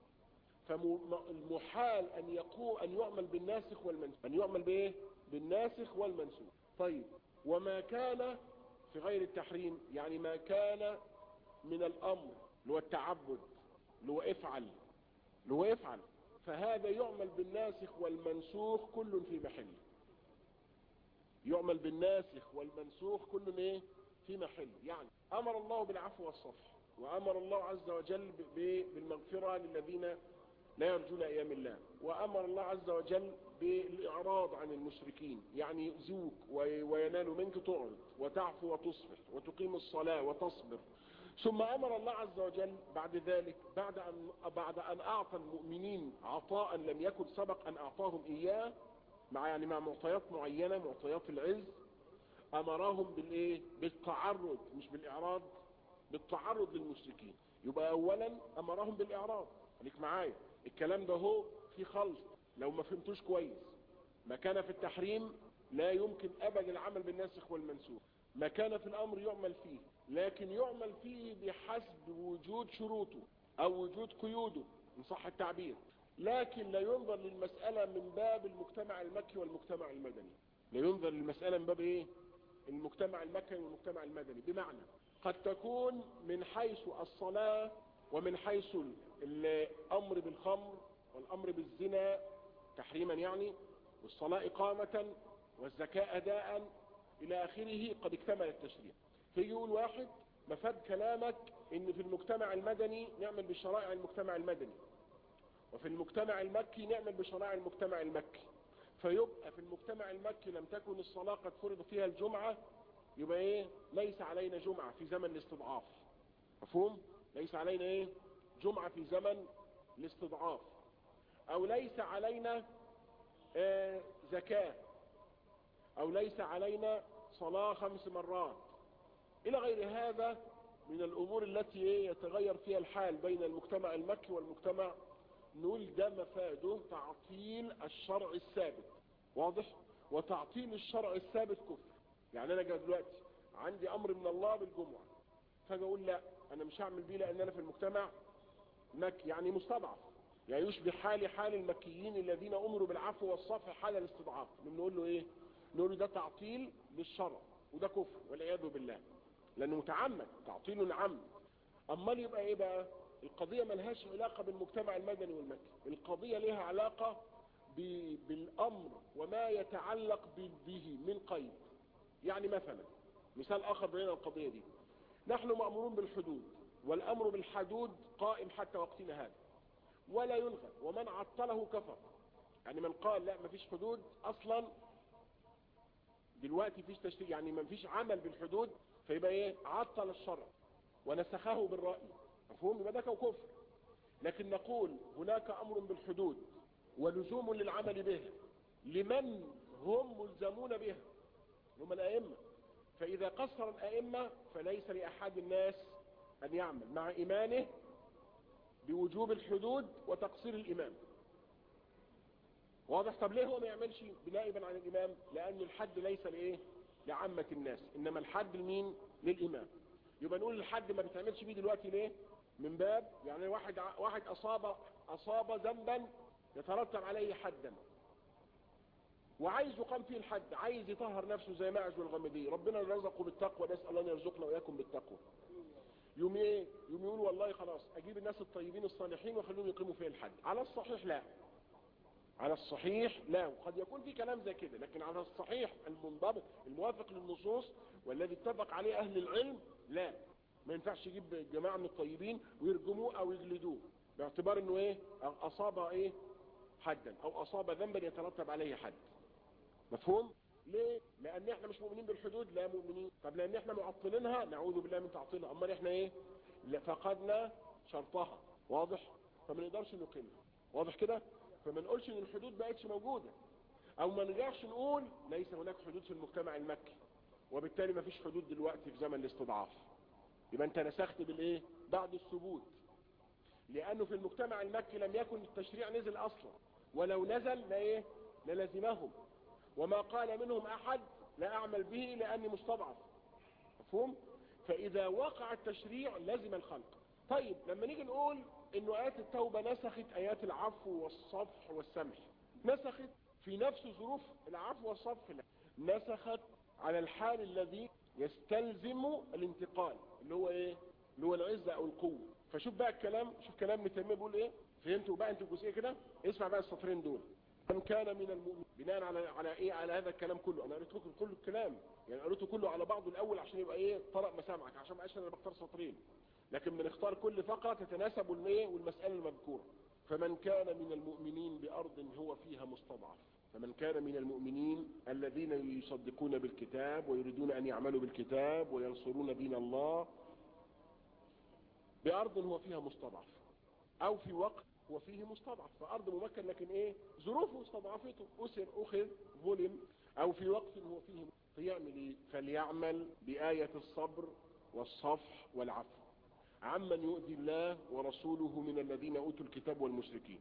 فالمحال ان يقو ان يعمل بالناسخ والمنسوخ ان يعمل بايه بالناسخ والمنسوخ طيب وما كان في غير التحريم يعني ما كان من الامر اللي هو التعبد اللي هو افعل اللي هو افعل فهذا يعمل بالناسخ والمنسوخ كل في محله يعمل بالناسخ والمنسوخ كل ايه في محله يعني امر الله بالعفو والصفح وامر الله عز وجل بالمغفرة للذين لا يرجون ايام الله وامر الله عز وجل بالاعراض عن المشركين يعني يؤذوك وينالوا منك تعرض وتعفو وتصفح وتقيم الصلاة وتصبر ثم امر الله عز وجل بعد ذلك بعد ان, بعد ان اعطى المؤمنين عطاء لم يكن سبق ان اعطاهم اياه مع يعني مع معطيات معينة معطيات العز امرهم بالايه بالتعرض مش بالاعراض بالتعرض للمشركين يبقى اولا امرهم بالاعراض خليك معايا الكلام ده هو في خلط لو ما فهمتوش كويس ما كان في التحريم لا يمكن ابدا العمل بالناسخ والمنسوخ ما كان في الامر يعمل فيه لكن يعمل فيه بحسب وجود شروطه او وجود قيوده ان صح التعبير لكن لا ينظر للمسألة من باب المجتمع المكي والمجتمع المدني لا ينظر للمسألة من باب ايه المجتمع المكي والمجتمع المدني بمعنى قد تكون من حيث الصلاة ومن حيث الأمر بالخمر والأمر بالزنا تحريما يعني والصلاة إقامة والزكاة أداء إلى آخره قد اكتمل التشريع فيجي يقول واحد مفاد كلامك إن في المجتمع المدني نعمل بشرائع المجتمع المدني وفي المجتمع المكي نعمل بشرائع المجتمع المكي فيبقى في المجتمع المكي لم تكن الصلاة قد فرض فيها الجمعة يبقى ايه ليس علينا جمعة في زمن الاستضعاف مفهوم ليس علينا ايه جمعة في زمن الاستضعاف او ليس علينا آه زكاة او ليس علينا صلاة خمس مرات الى غير هذا من الامور التي ايه يتغير فيها الحال بين المجتمع المكي والمجتمع نقول ده مفاده تعطيل الشرع الثابت واضح وتعطيل الشرع الثابت كفر يعني انا دلوقتي عندي امر من الله بالجمعة فاجي اقول لا انا مش هعمل بيه لان انا في المجتمع مكي يعني مستضعف يعني يشبه حالي حال المكيين الذين امروا بالعفو والصفح حال الاستضعاف نقول له ايه نقول له ده تعطيل للشرع وده كفر والعياذ بالله لانه متعمد تعطيل عم امال يبقى ايه بقى القضية ملهاش علاقة بالمجتمع المدني والمكي القضية لها علاقة بالامر وما يتعلق به من قيد يعني مثلا مثال اخر بين القضية دي نحن مأمورون بالحدود والامر بالحدود قائم حتى وقتنا هذا ولا يلغى ومن عطله كفر يعني من قال لا مفيش حدود اصلا دلوقتي فيش تشريع يعني مفيش عمل بالحدود فيبقى ايه عطل الشرع ونسخه بالرأي مفهوم يبقى ده كفر لكن نقول هناك امر بالحدود ولزوم للعمل به لمن هم ملزمون بها هم الائمه فاذا قصر الائمه فليس لاحد الناس ان يعمل مع ايمانه بوجوب الحدود وتقصير الامام واضح طب ليه هو ما يعملش نائبا عن الامام لان الحد ليس لايه لعامة الناس انما الحد لمين للامام يبقى نقول الحد ما بتعملش بيه دلوقتي ليه من باب يعني واحد واحد اصاب اصاب ذنبا يترتب عليه حدا وعايز يقام فيه الحد عايز يطهر نفسه زي ماعز والغمدي ربنا رزقه بالتقوى نسال الله يرزقنا واياكم بالتقوى يوم ايه يوم يقول والله خلاص اجيب الناس الطيبين الصالحين واخليهم يقيموا فيه الحد على الصحيح لا على الصحيح لا وقد يكون في كلام زي كده لكن على الصحيح المنضبط الموافق للنصوص والذي اتفق عليه اهل العلم لا ما ينفعش يجيب جماعة من الطيبين ويرجموه او يجلدوه باعتبار انه ايه اصاب ايه حدا او اصاب ذنبا يترتب عليه حد مفهوم ليه لان احنا مش مؤمنين بالحدود لا مؤمنين طب لان احنا معطلينها نعوذ بالله من تعطيلها امال احنا ايه فقدنا شرطها واضح فما نقدرش نقيمها واضح كده فما نقولش ان الحدود بقتش موجودة او ما نرجعش نقول ليس هناك حدود في المجتمع المكي وبالتالي ما فيش حدود دلوقتي في زمن الاستضعاف يبقى انت نسخت بالايه بعد الثبوت لانه في المجتمع المكي لم يكن التشريع نزل اصلا ولو نزل لا ايه للزمهم وما قال منهم احد لا اعمل به لاني مستضعف مفهوم فاذا وقع التشريع لزم الخلق طيب لما نيجي نقول انه ايات التوبة نسخت ايات العفو والصفح والسمح نسخت في نفس ظروف العفو والصفح لا. نسخت على الحال الذي يستلزم الانتقال اللي هو ايه اللي هو العزة او القوة فشوف بقى الكلام شوف كلام ابن تيميه بيقول ايه فهمتوا بقى انتوا الجزئيه كده اسمع بقى السطرين دول من كان من المؤمن بناء على على ايه على هذا الكلام كله انا قريت لكم كل الكلام يعني قريته كله على بعضه الاول عشان يبقى ايه طرق مسامعك عشان ما انا بختار سطرين لكن بنختار كل فقرة تتناسب والايه والمسألة المذكورة فمن كان من المؤمنين بأرض هو فيها مستضعف فمن كان من المؤمنين الذين يصدقون بالكتاب ويريدون أن يعملوا بالكتاب وينصرون دين الله بأرض هو فيها مستضعف أو في وقت هو فيه مستضعف فأرض ممكن لكن إيه ظروفه استضعفته أسر أخذ ظلم أو في وقت هو فيه فيعمل إيه فليعمل بآية الصبر والصفح والعفو عمن يؤذي الله ورسوله من الذين أوتوا الكتاب والمشركين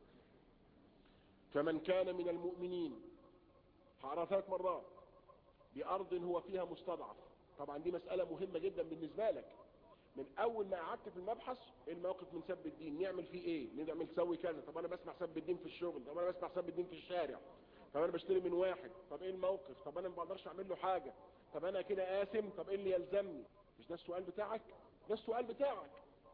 فمن كان من المؤمنين هقرا ثلاث مرات بأرض هو فيها مستضعف طبعا دي مسألة مهمة جدا بالنسبة لك من أول ما قعدت في المبحث ايه الموقف من سب الدين نعمل فيه ايه نعمل سوي كذا طب أنا بسمع سب الدين في الشغل طب أنا بسمع سب الدين في الشارع طب انا بشتري من واحد طب ايه الموقف طب انا ما بقدرش اعمل له حاجة طب انا كده قاسم طب ايه اللي يلزمني مش ده السؤال بتاعك ده السؤال بتاعك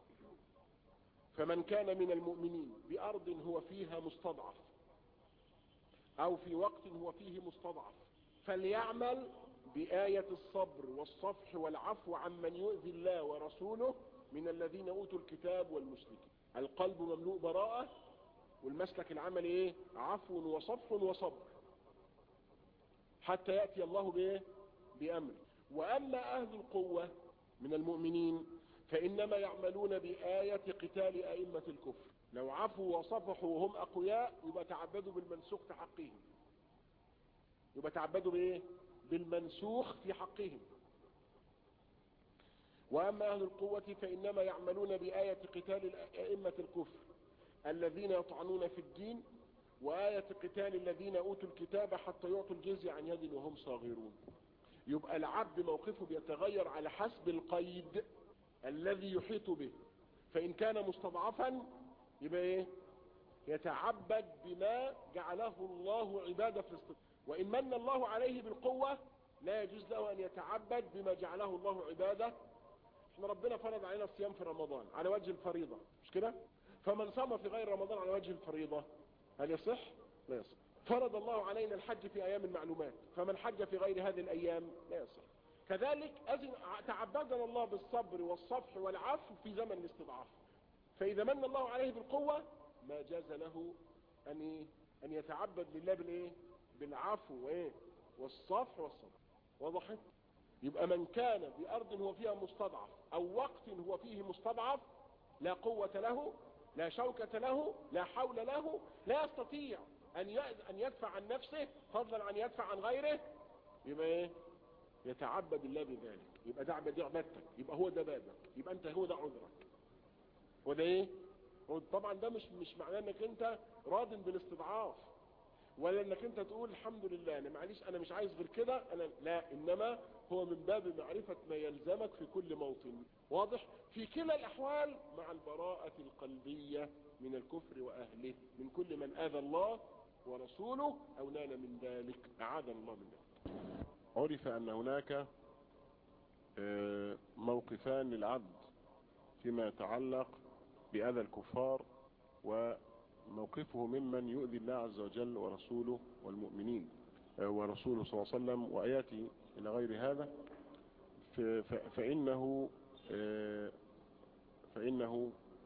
فمن كان من المؤمنين بأرض هو فيها مستضعف أو في وقت هو فيه مستضعف فليعمل بآية الصبر والصفح والعفو عمن يؤذي الله ورسوله من الذين أوتوا الكتاب والمشركين القلب مملوء براءة والمسلك العمل ايه عفو وصفح وصبر حتى يأتي الله بايه بأمر وأما أهل القوة من المؤمنين فإنما يعملون بآية قتال أئمة الكفر لو عفوا وصفحوا وهم أقوياء يبقى تعبدوا بالمنسوخ في حقهم يبقى تعبدوا بإيه بالمنسوخ في حقهم وأما أهل القوة فإنما يعملون بآية قتال أئمة الكفر الذين يطعنون في الدين وآية قتال الذين أوتوا الكتاب حتى يعطوا الجزية عن يد وهم صاغرون يبقى العبد موقفه بيتغير على حسب القيد الذي يحيط به فإن كان مستضعفا يبقى إيه يتعبد بما جعله الله عبادة في الاستضعاف وإن من الله عليه بالقوة لا يجوز له أن يتعبد بما جعله الله عبادة احنا ربنا فرض علينا الصيام في رمضان على وجه الفريضة مش كده فمن صام في غير رمضان على وجه الفريضة هل يصح لا يصح فرض الله علينا الحج في أيام المعلومات فمن حج في غير هذه الأيام لا يصح كذلك أذن تعبدنا الله بالصبر والصفح والعفو في زمن الاستضعاف فإذا من الله عليه بالقوة ما جاز له أن أن يتعبد لله بالإيه بالعفو وإيه والصفح والصبر وضحت يبقى من كان بأرض هو فيها مستضعف أو وقت هو فيه مستضعف لا قوة له لا شوكة له لا حول له لا يستطيع أن أن يدفع عن نفسه فضلا عن يدفع عن غيره يبقى إيه يتعبد الله بذلك يبقى ده دي عبادتك يبقى هو ده بابك يبقى انت هو ده عذرك وده ايه طبعا ده مش مش معناه انك انت راض بالاستضعاف ولا انك انت تقول الحمد لله انا معلش انا مش عايز غير كده انا لا انما هو من باب معرفة ما يلزمك في كل موطن واضح في كلا الاحوال مع البراءة القلبية من الكفر واهله من كل من اذى الله ورسوله او نال من ذلك اعاذنا الله من ذلك عرف أن هناك موقفان للعبد فيما يتعلق بأذى الكفار وموقفه ممن يؤذي الله عز وجل ورسوله والمؤمنين ورسوله صلى الله عليه وسلم وآياته إلى غير هذا فإنه فإنه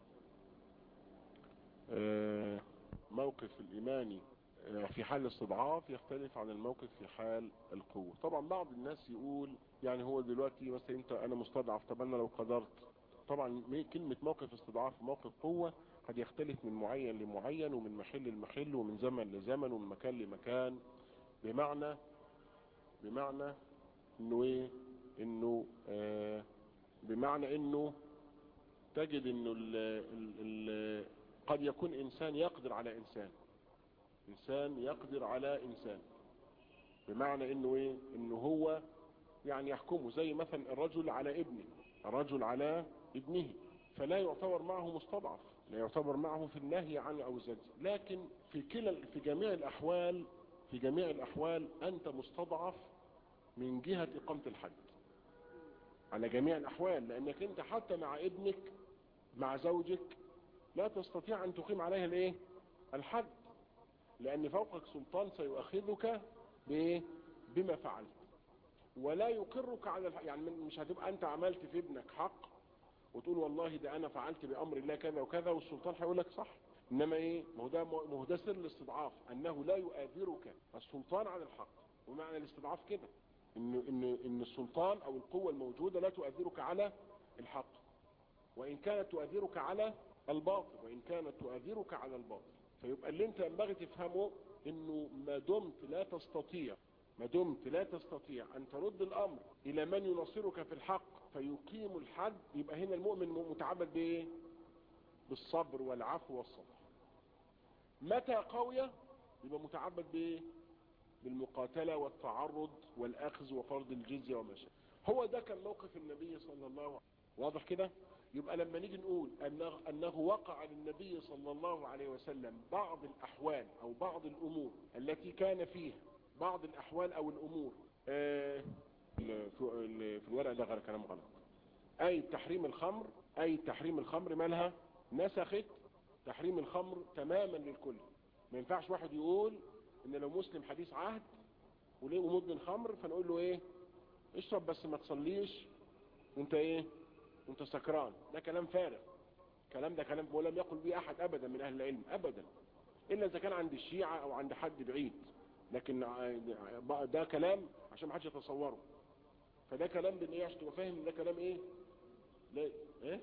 موقف الإيماني في حال الاستضعاف يختلف عن الموقف في حال القوة طبعا بعض الناس يقول يعني هو دلوقتي مثلا انت انا مستضعف طب انا لو قدرت طبعا كلمة موقف استضعاف وموقف قوة قد يختلف من معين لمعين ومن محل لمحل ومن زمن لزمن ومن مكان لمكان بمعنى بمعنى انه ايه انه آه بمعنى انه تجد انه ال ال ال قد يكون انسان يقدر على انسان انسان يقدر على انسان بمعنى انه ايه انه هو يعني يحكمه زي مثلا الرجل على ابنه الرجل على ابنه فلا يعتبر معه مستضعف لا يعتبر معه في النهي عنه او الزجر لكن في كلا في جميع الاحوال في جميع الاحوال انت مستضعف من جهة اقامة الحد على جميع الاحوال لانك انت حتى مع ابنك مع زوجك لا تستطيع ان تقيم عليها الايه الحد لان فوقك سلطان سيؤخذك بايه بما فعلت ولا يقرك على الحق يعني مش هتبقى انت عملت في ابنك حق وتقول والله ده انا فعلت بامر الله كذا وكذا والسلطان هيقول لك صح انما ايه ما هو ده ما هو ده سر الاستضعاف انه لا يؤثرك السلطان على الحق ومعنى الاستضعاف كده ان ان ان السلطان او القوه الموجوده لا تؤثرك على الحق وان كانت تؤثرك على الباطل وان كانت تؤثرك على الباطل فيبقى اللي انت ينبغي تفهمه انه ما دمت لا تستطيع ما دمت لا تستطيع ان ترد الامر الى من يناصرك في الحق فيقيم الحد يبقى هنا المؤمن متعبد بايه بالصبر والعفو والصبر متى قوية يبقى متعبد بايه بالمقاتلة والتعرض والاخذ وفرض الجزية وما شابه هو ده كان موقف النبي صلى الله عليه وسلم واضح كده يبقى لما نيجي نقول أنه, أنه وقع للنبي صلى الله عليه وسلم بعض الأحوال أو بعض الأمور التي كان فيها بعض الأحوال أو الأمور آه في الورق ده غير كلام غلط أي تحريم الخمر أي تحريم الخمر مالها نسخت تحريم الخمر تماما للكل ما ينفعش واحد يقول ان لو مسلم حديث عهد وليه ومدمن خمر فنقول له ايه اشرب بس ما تصليش وانت ايه وانت سكران ده كلام فارغ كلام ده كلام ولم يقل به احد ابدا من اهل العلم ابدا الا اذا كان عند الشيعة او عند حد بعيد لكن ده كلام عشان ما حدش يتصوره فده كلام بان ايه عشان تبقى فاهم ده كلام ايه لا ايه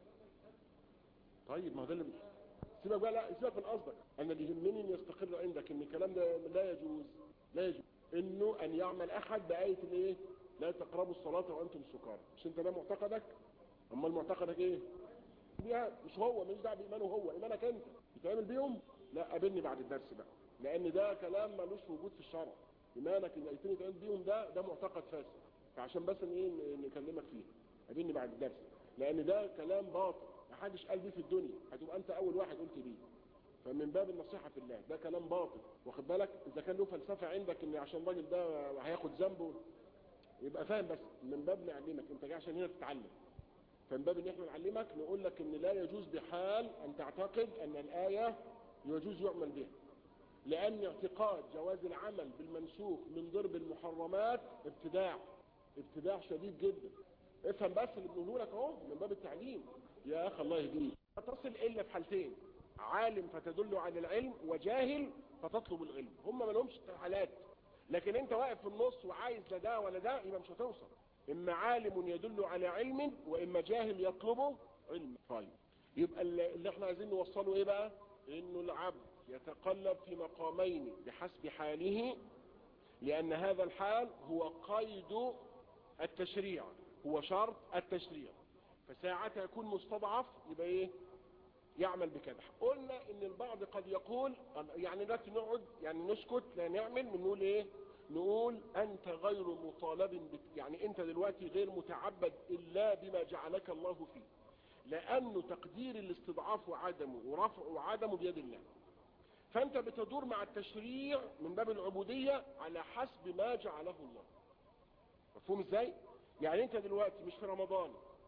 طيب ما ده اللي سيبك بقى لا سيبك من قصدك انا اللي يهمني ان يستقر عندك ان الكلام ده لا يجوز لا يجوز انه ان يعمل احد بايه الايه لا تقربوا الصلاه وانتم سكارى مش انت ده معتقدك امال معتقدك ايه بيها مش هو مش دعوه بايمانه هو ايمانك انت بتعمل بيهم لا قابلني بعد الدرس بقى لان ده كلام ملوش وجود في الشرع ايمانك ان الايتين تعمل بيهم ده ده معتقد فاسد فعشان بس ايه نكلمك فيه قابلني بعد الدرس لان ده كلام باطل محدش قال بيه في الدنيا هتبقى انت اول واحد قلت بيه فمن باب النصيحة في الله ده كلام باطل واخد بالك اذا كان له فلسفة عندك ان عشان الراجل ده هياخد ذنبه يبقى فاهم بس من باب نعلمك انت جاي عشان هنا تتعلم فمن باب ان احنا نعلمك نقول لك ان لا يجوز بحال ان تعتقد ان الاية يجوز يعمل بها لان اعتقاد جواز العمل بالمنسوخ من ضرب المحرمات ابتداع ابتداع شديد جدا افهم بس اللي بنقوله لك اهو من باب التعليم يا اخ الله يهديك تصل الا في حالتين عالم فتدل على العلم وجاهل فتطلب العلم هم ما لهمش حالات لكن انت واقف في النص وعايز لا ده ولا ده يبقى مش هتوصل اما عالم يدل على علم واما جاهل يطلبه علم طيب يبقى اللي احنا عايزين نوصله ايه بقى انه العبد يتقلب في مقامين بحسب حاله لان هذا الحال هو قيد التشريع هو شرط التشريع فساعتها يكون مستضعف يبقى ايه يعمل بكده قلنا ان البعض قد يقول يعني دلوقتي نقعد يعني نسكت لا نعمل ونقول ايه نقول انت غير مطالب بت... يعني انت دلوقتي غير متعبد الا بما جعلك الله فيه لانه تقدير الاستضعاف وعدمه ورفعه وعدمه بيد الله فانت بتدور مع التشريع من باب العبودية على حسب ما جعله الله مفهوم ازاي يعني انت دلوقتي مش في رمضان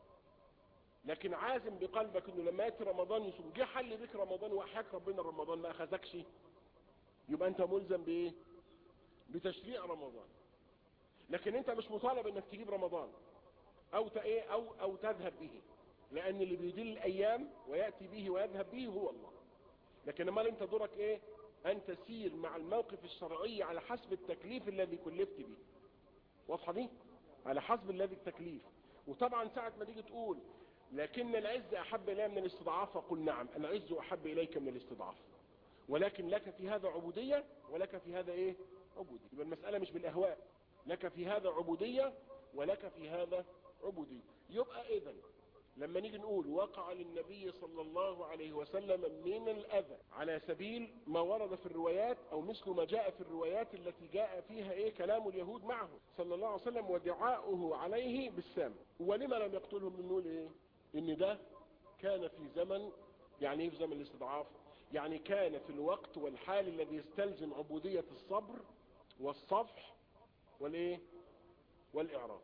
لكن عازم بقلبك انه لما ياتي رمضان يصوم جه حل بك رمضان واحياك ربنا رمضان ما اخذكش يبقى انت ملزم بايه بتشريع رمضان لكن انت مش مطالب انك تجيب رمضان او ايه او او تذهب به لان اللي بيدل الايام وياتي به ويذهب به هو الله لكن امال انت دورك ايه ان تسير مع الموقف الشرعي على حسب التكليف الذي كلفت به واضحه دي على حسب الذي التكليف وطبعا ساعة ما تيجي تقول لكن العز احب الي من الاستضعاف فقل نعم العز احب اليك من الاستضعاف ولكن لك في هذا عبودية ولك في هذا ايه عبودية يبقى المسألة مش بالاهواء لك في هذا عبودية ولك في هذا عبودية يبقى اذا لما نيجي نقول وقع للنبي صلى الله عليه وسلم من الأذى على سبيل ما ورد في الروايات أو مثل ما جاء في الروايات التي جاء فيها إيه كلام اليهود معه صلى الله عليه وسلم ودعاؤه عليه بالسام ولما لم يقتلهم نقول إيه إن ده كان في زمن يعني إيه في زمن الاستضعاف يعني كان في الوقت والحال الذي يستلزم عبودية الصبر والصفح والإيه والإعراض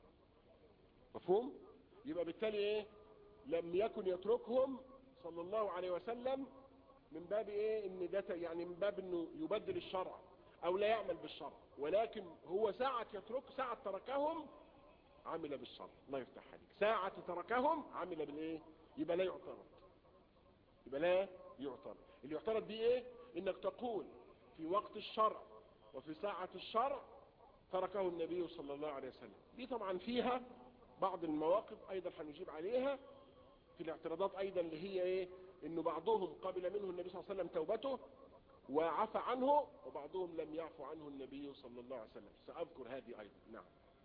مفهوم؟ يبقى بالتالي ايه لم يكن يتركهم صلى الله عليه وسلم من باب ايه ان ده يعني من باب انه يبدل الشرع او لا يعمل بالشرع ولكن هو ساعة يترك ساعة تركهم عمل بالشرع الله يفتح عليك ساعة تركهم عمل بالايه يبقى لا يعترض يبقى لا يعترض اللي يعترض بيه ايه انك تقول في وقت الشرع وفي ساعة الشرع تركه النبي صلى الله عليه وسلم دي طبعا فيها بعض المواقف ايضا هنجيب عليها في الاعتراضات ايضا اللي هي ايه انه بعضهم قبل منه النبي صلى الله عليه وسلم توبته وعفى عنه وبعضهم لم يعفو عنه النبي صلى الله عليه وسلم سأذكر هذه ايضا نعم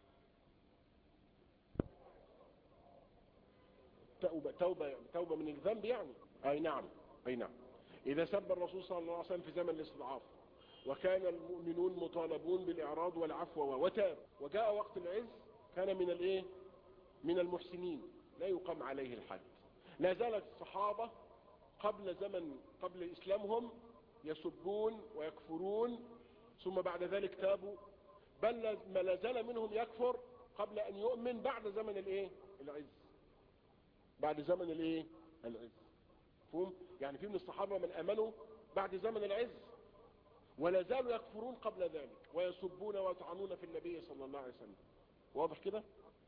توبة, توبة, توبة من الذنب يعني اي نعم اي نعم اذا سب الرسول صلى الله عليه وسلم في زمن الاستضعاف وكان المؤمنون مطالبون بالاعراض والعفو وتاب وجاء وقت العز كان من الايه من المحسنين لا يقام عليه الحد لا زالت الصحابة قبل زمن قبل إسلامهم يسبون ويكفرون ثم بعد ذلك تابوا بل ما لا زال منهم يكفر قبل أن يؤمن بعد زمن الايه العز بعد زمن الايه العز فهم يعني في من الصحابة من امنوا بعد زمن العز ولا زالوا يكفرون قبل ذلك ويسبون ويطعنون في النبي صلى الله عليه وسلم واضح كده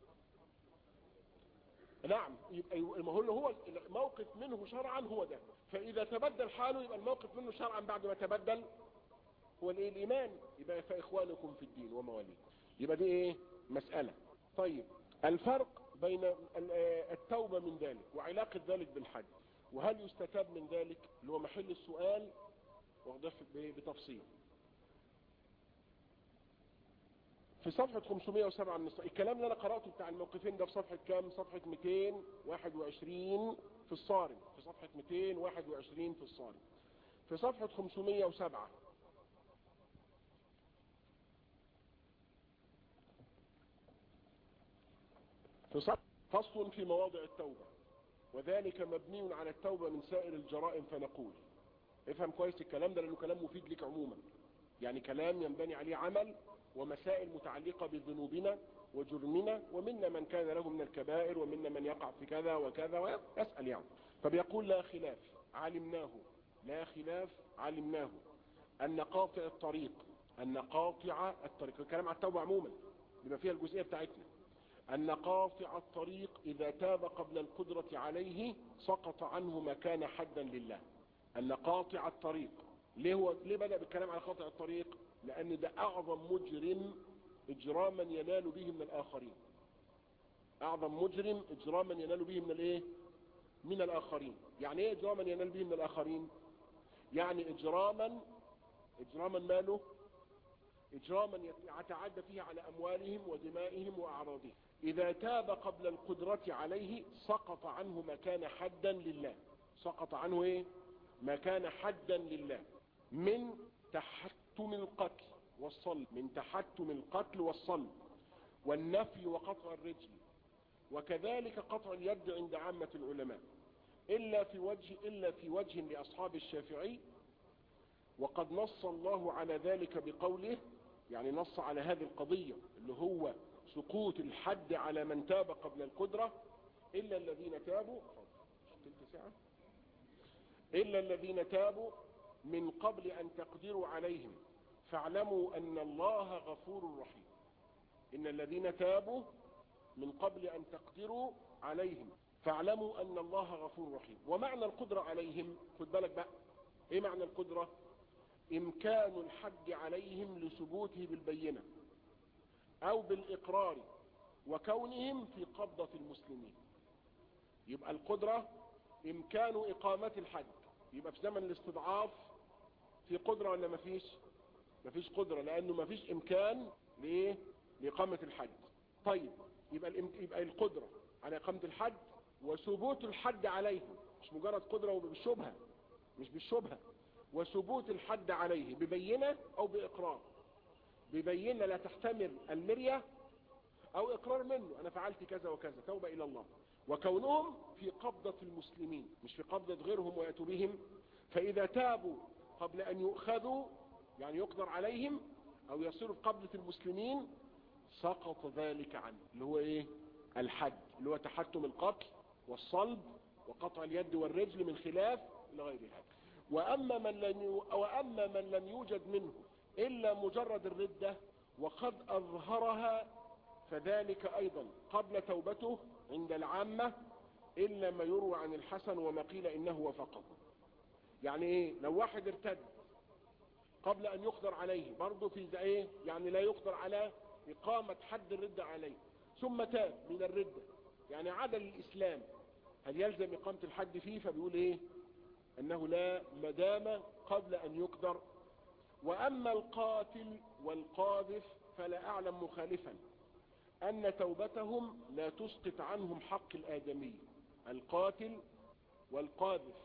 نعم يبقى ما هو هو الموقف منه شرعا هو ده فاذا تبدل حاله يبقى الموقف منه شرعا بعد ما تبدل هو الايه الايمان يبقى فاخوانكم في الدين ومواليكم يبقى دي ايه مسألة طيب الفرق بين التوبة من ذلك وعلاقة ذلك بالحج وهل يستتاب من ذلك اللي هو محل السؤال واضح بتفصيل في صفحة 507 من الصحيح الكلام اللي انا قرأته بتاع الموقفين ده في صفحة كام صفحة 221 في الصارم في صفحة 221 في الصارم في صفحة 507 في صفحة فصل في مواضع التوبة وذلك مبني على التوبة من سائر الجرائم فنقول افهم كويس الكلام ده لانه كلام مفيد لك عموما يعني كلام ينبني عليه عمل ومسائل متعلقة بذنوبنا وجرمنا ومنا من كان له من الكبائر ومنا من يقع في كذا وكذا ويسأل يعني فبيقول لا خلاف علمناه لا خلاف علمناه أن قاطع الطريق أن قاطع الطريق الكلام على التوبة عموما بما فيها الجزئية بتاعتنا أن قاطع الطريق إذا تاب قبل القدرة عليه سقط عنه مكان حدا لله أن قاطع الطريق ليه, هو ليه بدأ بالكلام على قاطع الطريق لأن ده أعظم مجرم إجراما ينال به من الآخرين أعظم مجرم إجراما ينال به من الإيه من الآخرين يعني إيه إجراما ينال به من الآخرين يعني إجراما إجراما ماله إجراما يتعدى فيه على أموالهم ودمائهم وأعراضهم إذا تاب قبل القدرة عليه سقط عنه مكان حدا لله سقط عنه إيه مكان حدا لله من تحتم القتل والصلب من تحتم القتل والصلب والنفي وقطع الرجل وكذلك قطع اليد عند عامة العلماء إلا في وجه إلا في وجه لأصحاب الشافعي وقد نص الله على ذلك بقوله يعني نص على هذه القضية اللي هو سقوط الحد على من تاب قبل القدرة إلا الذين تابوا تلت ساعة إلا الذين تابوا من قبل أن تقدروا عليهم فاعلموا أن الله غفور رحيم إن الذين تابوا من قبل أن تقدروا عليهم فاعلموا أن الله غفور رحيم ومعنى القدرة عليهم خد بالك بقى إيه معنى القدرة إمكان الحج عليهم لثبوته بالبينة أو بالإقرار وكونهم في قبضة المسلمين يبقى القدرة إمكان إقامة الحج يبقى في زمن الاستضعاف في قدرة ولا مفيش مفيش قدرة لأنه مفيش إمكان لإيه لإقامة الحج طيب يبقى, يبقى القدرة على إقامة الحج وثبوت الحد عليهم مش مجرد قدرة وبالشبهة مش بالشبهة وثبوت الحد عليه ببينة او باقرار ببينة لا تحتمل المرية او اقرار منه انا فعلت كذا وكذا توبة الى الله وكونهم في قبضة المسلمين مش في قبضة غيرهم ويأتوا بهم فاذا تابوا قبل ان يؤخذوا يعني يقدر عليهم او يصيروا في قبضة المسلمين سقط ذلك عنه اللي هو ايه الحد اللي هو تحتم القتل والصلب وقطع اليد والرجل من خلاف الى غير هذا وأما من, لم وأما من لم يوجد منه إلا مجرد الردة وقد أظهرها فذلك أيضا قبل توبته عند العامة إلا ما يروى عن الحسن وما قيل إنه وفقه يعني إيه لو واحد ارتد قبل أن يقدر عليه برضه في إيه يعني لا يقدر على إقامة حد الردة عليه ثم تاب من الردة يعني عاد للإسلام هل يلزم إقامة الحد فيه فبيقول إيه أنه لا مدام قبل أن يقدر وأما القاتل والقاذف فلا أعلم مخالفا أن توبتهم لا تسقط عنهم حق الآدمي القاتل والقاذف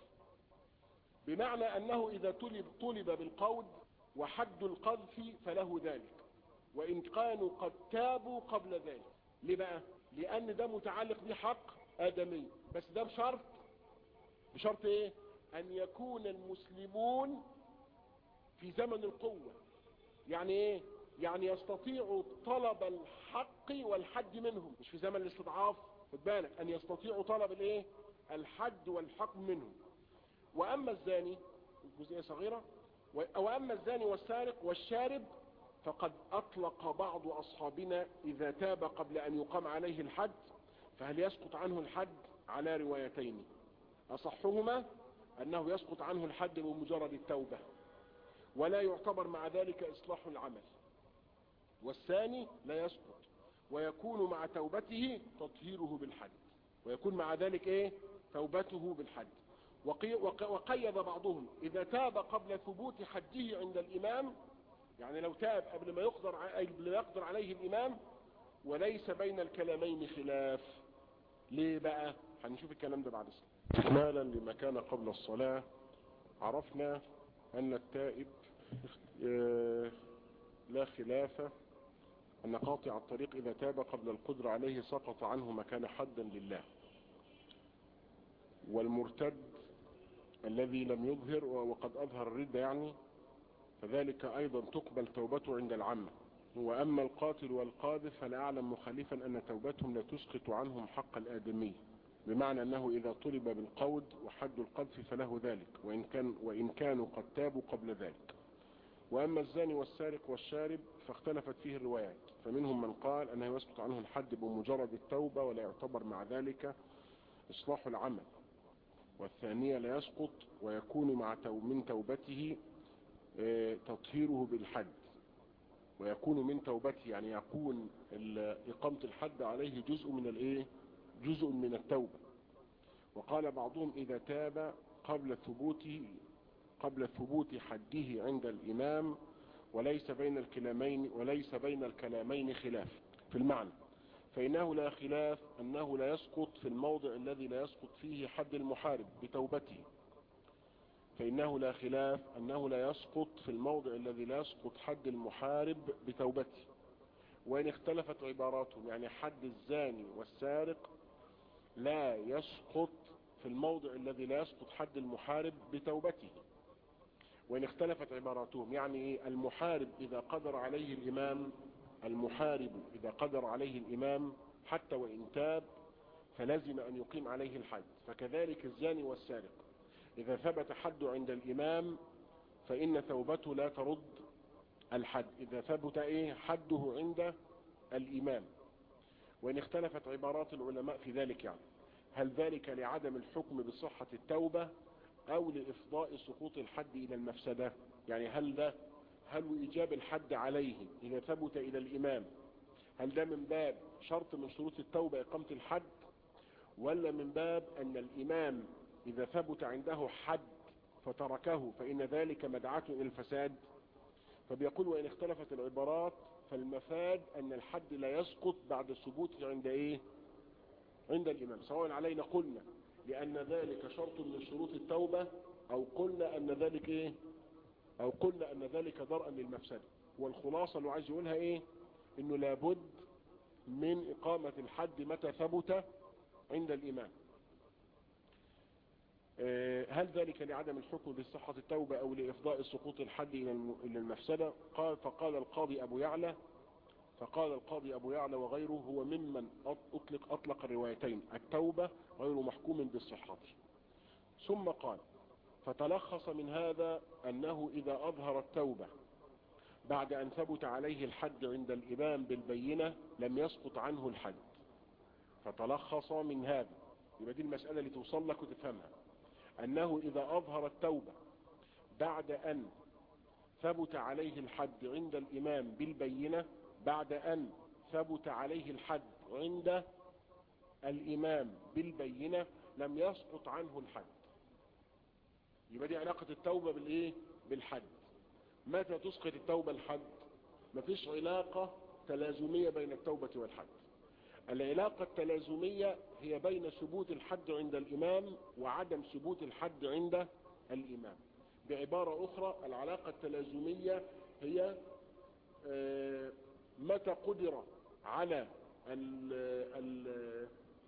بمعنى أنه إذا طلب, طلب بالقود وحد القذف فله ذلك وإن كانوا قد تابوا قبل ذلك ليه بقى؟ لأن ده متعلق بحق آدمية بس ده بشرط بشرط ايه ان يكون المسلمون في زمن القوة يعني ايه يعني يستطيعوا طلب الحق والحد منهم مش في زمن الاستضعاف خد بالك ان يستطيعوا طلب الايه الحد والحق منهم واما الزاني جزئية صغيرة واما الزاني والسارق والشارب فقد اطلق بعض اصحابنا اذا تاب قبل ان يقام عليه الحد فهل يسقط عنه الحد على روايتين اصحهما انه يسقط عنه الحد بمجرد التوبة ولا يعتبر مع ذلك اصلاح العمل والثاني لا يسقط ويكون مع توبته تطهيره بالحد ويكون مع ذلك ايه توبته بالحد وقيد بعضهم اذا تاب قبل ثبوت حده عند الامام يعني لو تاب قبل ما يقدر قبل ما يقدر عليه الامام وليس بين الكلامين خلاف ليه بقى هنشوف الكلام ده بعد سنة إكمالا لما كان قبل الصلاة عرفنا أن التائب لا خلاف أن قاطع الطريق إذا تاب قبل القدرة عليه سقط عنه مكان حدا لله والمرتد الذي لم يظهر وقد أظهر الردة يعني فذلك أيضا تقبل توبته عند العامة وأما القاتل والقاذف فلا أعلم مخالفا أن توبتهم لا تسقط عنهم حق الآدمي بمعنى أنه إذا طلب بالقود وحد القذف فله ذلك وإن, كان وإن كانوا قد تابوا قبل ذلك وأما الزاني والسارق والشارب فاختلفت فيه الروايات فمنهم من قال أنه يسقط عنه الحد بمجرد التوبة ولا يعتبر مع ذلك إصلاح العمل والثانية لا يسقط ويكون مع تو من توبته تطهيره بالحد ويكون من توبته يعني يكون إقامة الحد عليه جزء من الايه جزء من التوبة وقال بعضهم إذا تاب قبل ثبوته قبل ثبوت حده عند الإمام وليس بين الكلامين وليس بين الكلامين خلاف في المعنى فإنه لا خلاف أنه لا يسقط في الموضع الذي لا يسقط فيه حد المحارب بتوبته فإنه لا خلاف أنه لا يسقط في الموضع الذي لا يسقط حد المحارب بتوبته وإن اختلفت عباراتهم يعني حد الزاني والسارق لا يسقط في الموضع الذي لا يسقط حد المحارب بتوبته وإن اختلفت عباراتهم يعني المحارب إذا قدر عليه الإمام المحارب إذا قدر عليه الإمام حتى وإن تاب فلزم أن يقيم عليه الحد فكذلك الزاني والسارق إذا ثبت حد عند الإمام فإن توبته لا ترد الحد إذا ثبت إيه حده عند الإمام وإن اختلفت عبارات العلماء في ذلك يعني هل ذلك لعدم الحكم بصحة التوبة أو لإفضاء سقوط الحد إلى المفسدة يعني هل ده هل إيجاب الحد عليه إذا ثبت إلى الإمام هل ده من باب شرط من شروط التوبة إقامة الحد ولا من باب أن الإمام إذا ثبت عنده حد فتركه فإن ذلك مدعاة إلى الفساد فبيقول وإن اختلفت العبارات فالمفاد أن الحد لا يسقط بعد الثبوت عند إيه عند الإمام سواء علينا قلنا لأن ذلك شرط من شروط التوبة أو قلنا أن ذلك إيه أو قلنا أن ذلك درءا للمفسدة والخلاصة اللي عايز يقولها إيه إنه لابد من إقامة الحد متى ثبت عند الإمام هل ذلك لعدم الحكم بصحة التوبة أو لإفضاء سقوط الحد إلى المفسدة قال فقال القاضي أبو يعلى فقال القاضي أبو يعلى وغيره هو ممن أطلق, أطلق الروايتين التوبة غير محكوم بالصحة ثم قال فتلخص من هذا أنه إذا أظهر التوبة بعد أن ثبت عليه الحد عند الإمام بالبينة لم يسقط عنه الحد فتلخص من هذا يبقى دي المسألة اللي توصل لك وتفهمها أنه إذا أظهر التوبة بعد أن ثبت عليه الحد عند الإمام بالبينة بعد أن ثبت عليه الحد عند الإمام بالبينة لم يسقط عنه الحد يبقى دي علاقة التوبة بالإيه؟ بالحد متى تسقط التوبة الحد مفيش علاقة تلازمية بين التوبة والحد العلاقة التلازمية هي بين ثبوت الحد عند الإمام وعدم ثبوت الحد عند الإمام بعبارة أخرى العلاقة التلازمية هي متى قدر على ال ال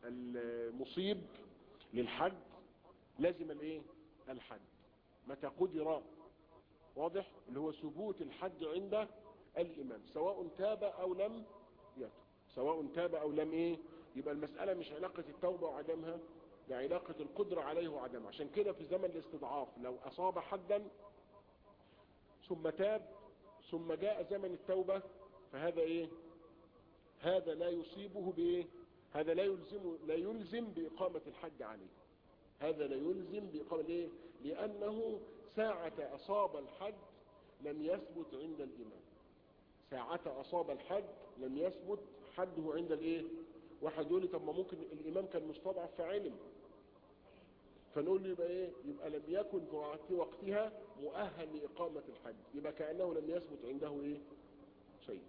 المصيب للحد لازم الايه الحد متى قدر واضح اللي هو ثبوت الحد عند الامام سواء تاب او لم يتب سواء تاب او لم ايه يبقى المسألة مش علاقة التوبة وعدمها ده علاقة القدرة عليه وعدمها عشان كده في زمن الاستضعاف لو اصاب حدا ثم تاب ثم جاء زمن التوبة فهذا ايه هذا لا يصيبه بايه هذا لا يلزم لا يلزم بإقامة الحد عليه هذا لا يلزم بإقامة ليه لأنه ساعة أصاب الحد لم يثبت عند الإمام ساعة أصاب الحد لم يثبت حده عند الايه واحد يقول لي طب ما ممكن الإمام كان مستضعف فعلم فنقول له يبقى ايه يبقى لم يكن في وقتها مؤهل لإقامة الحد يبقى كأنه لم يثبت عنده ايه شيء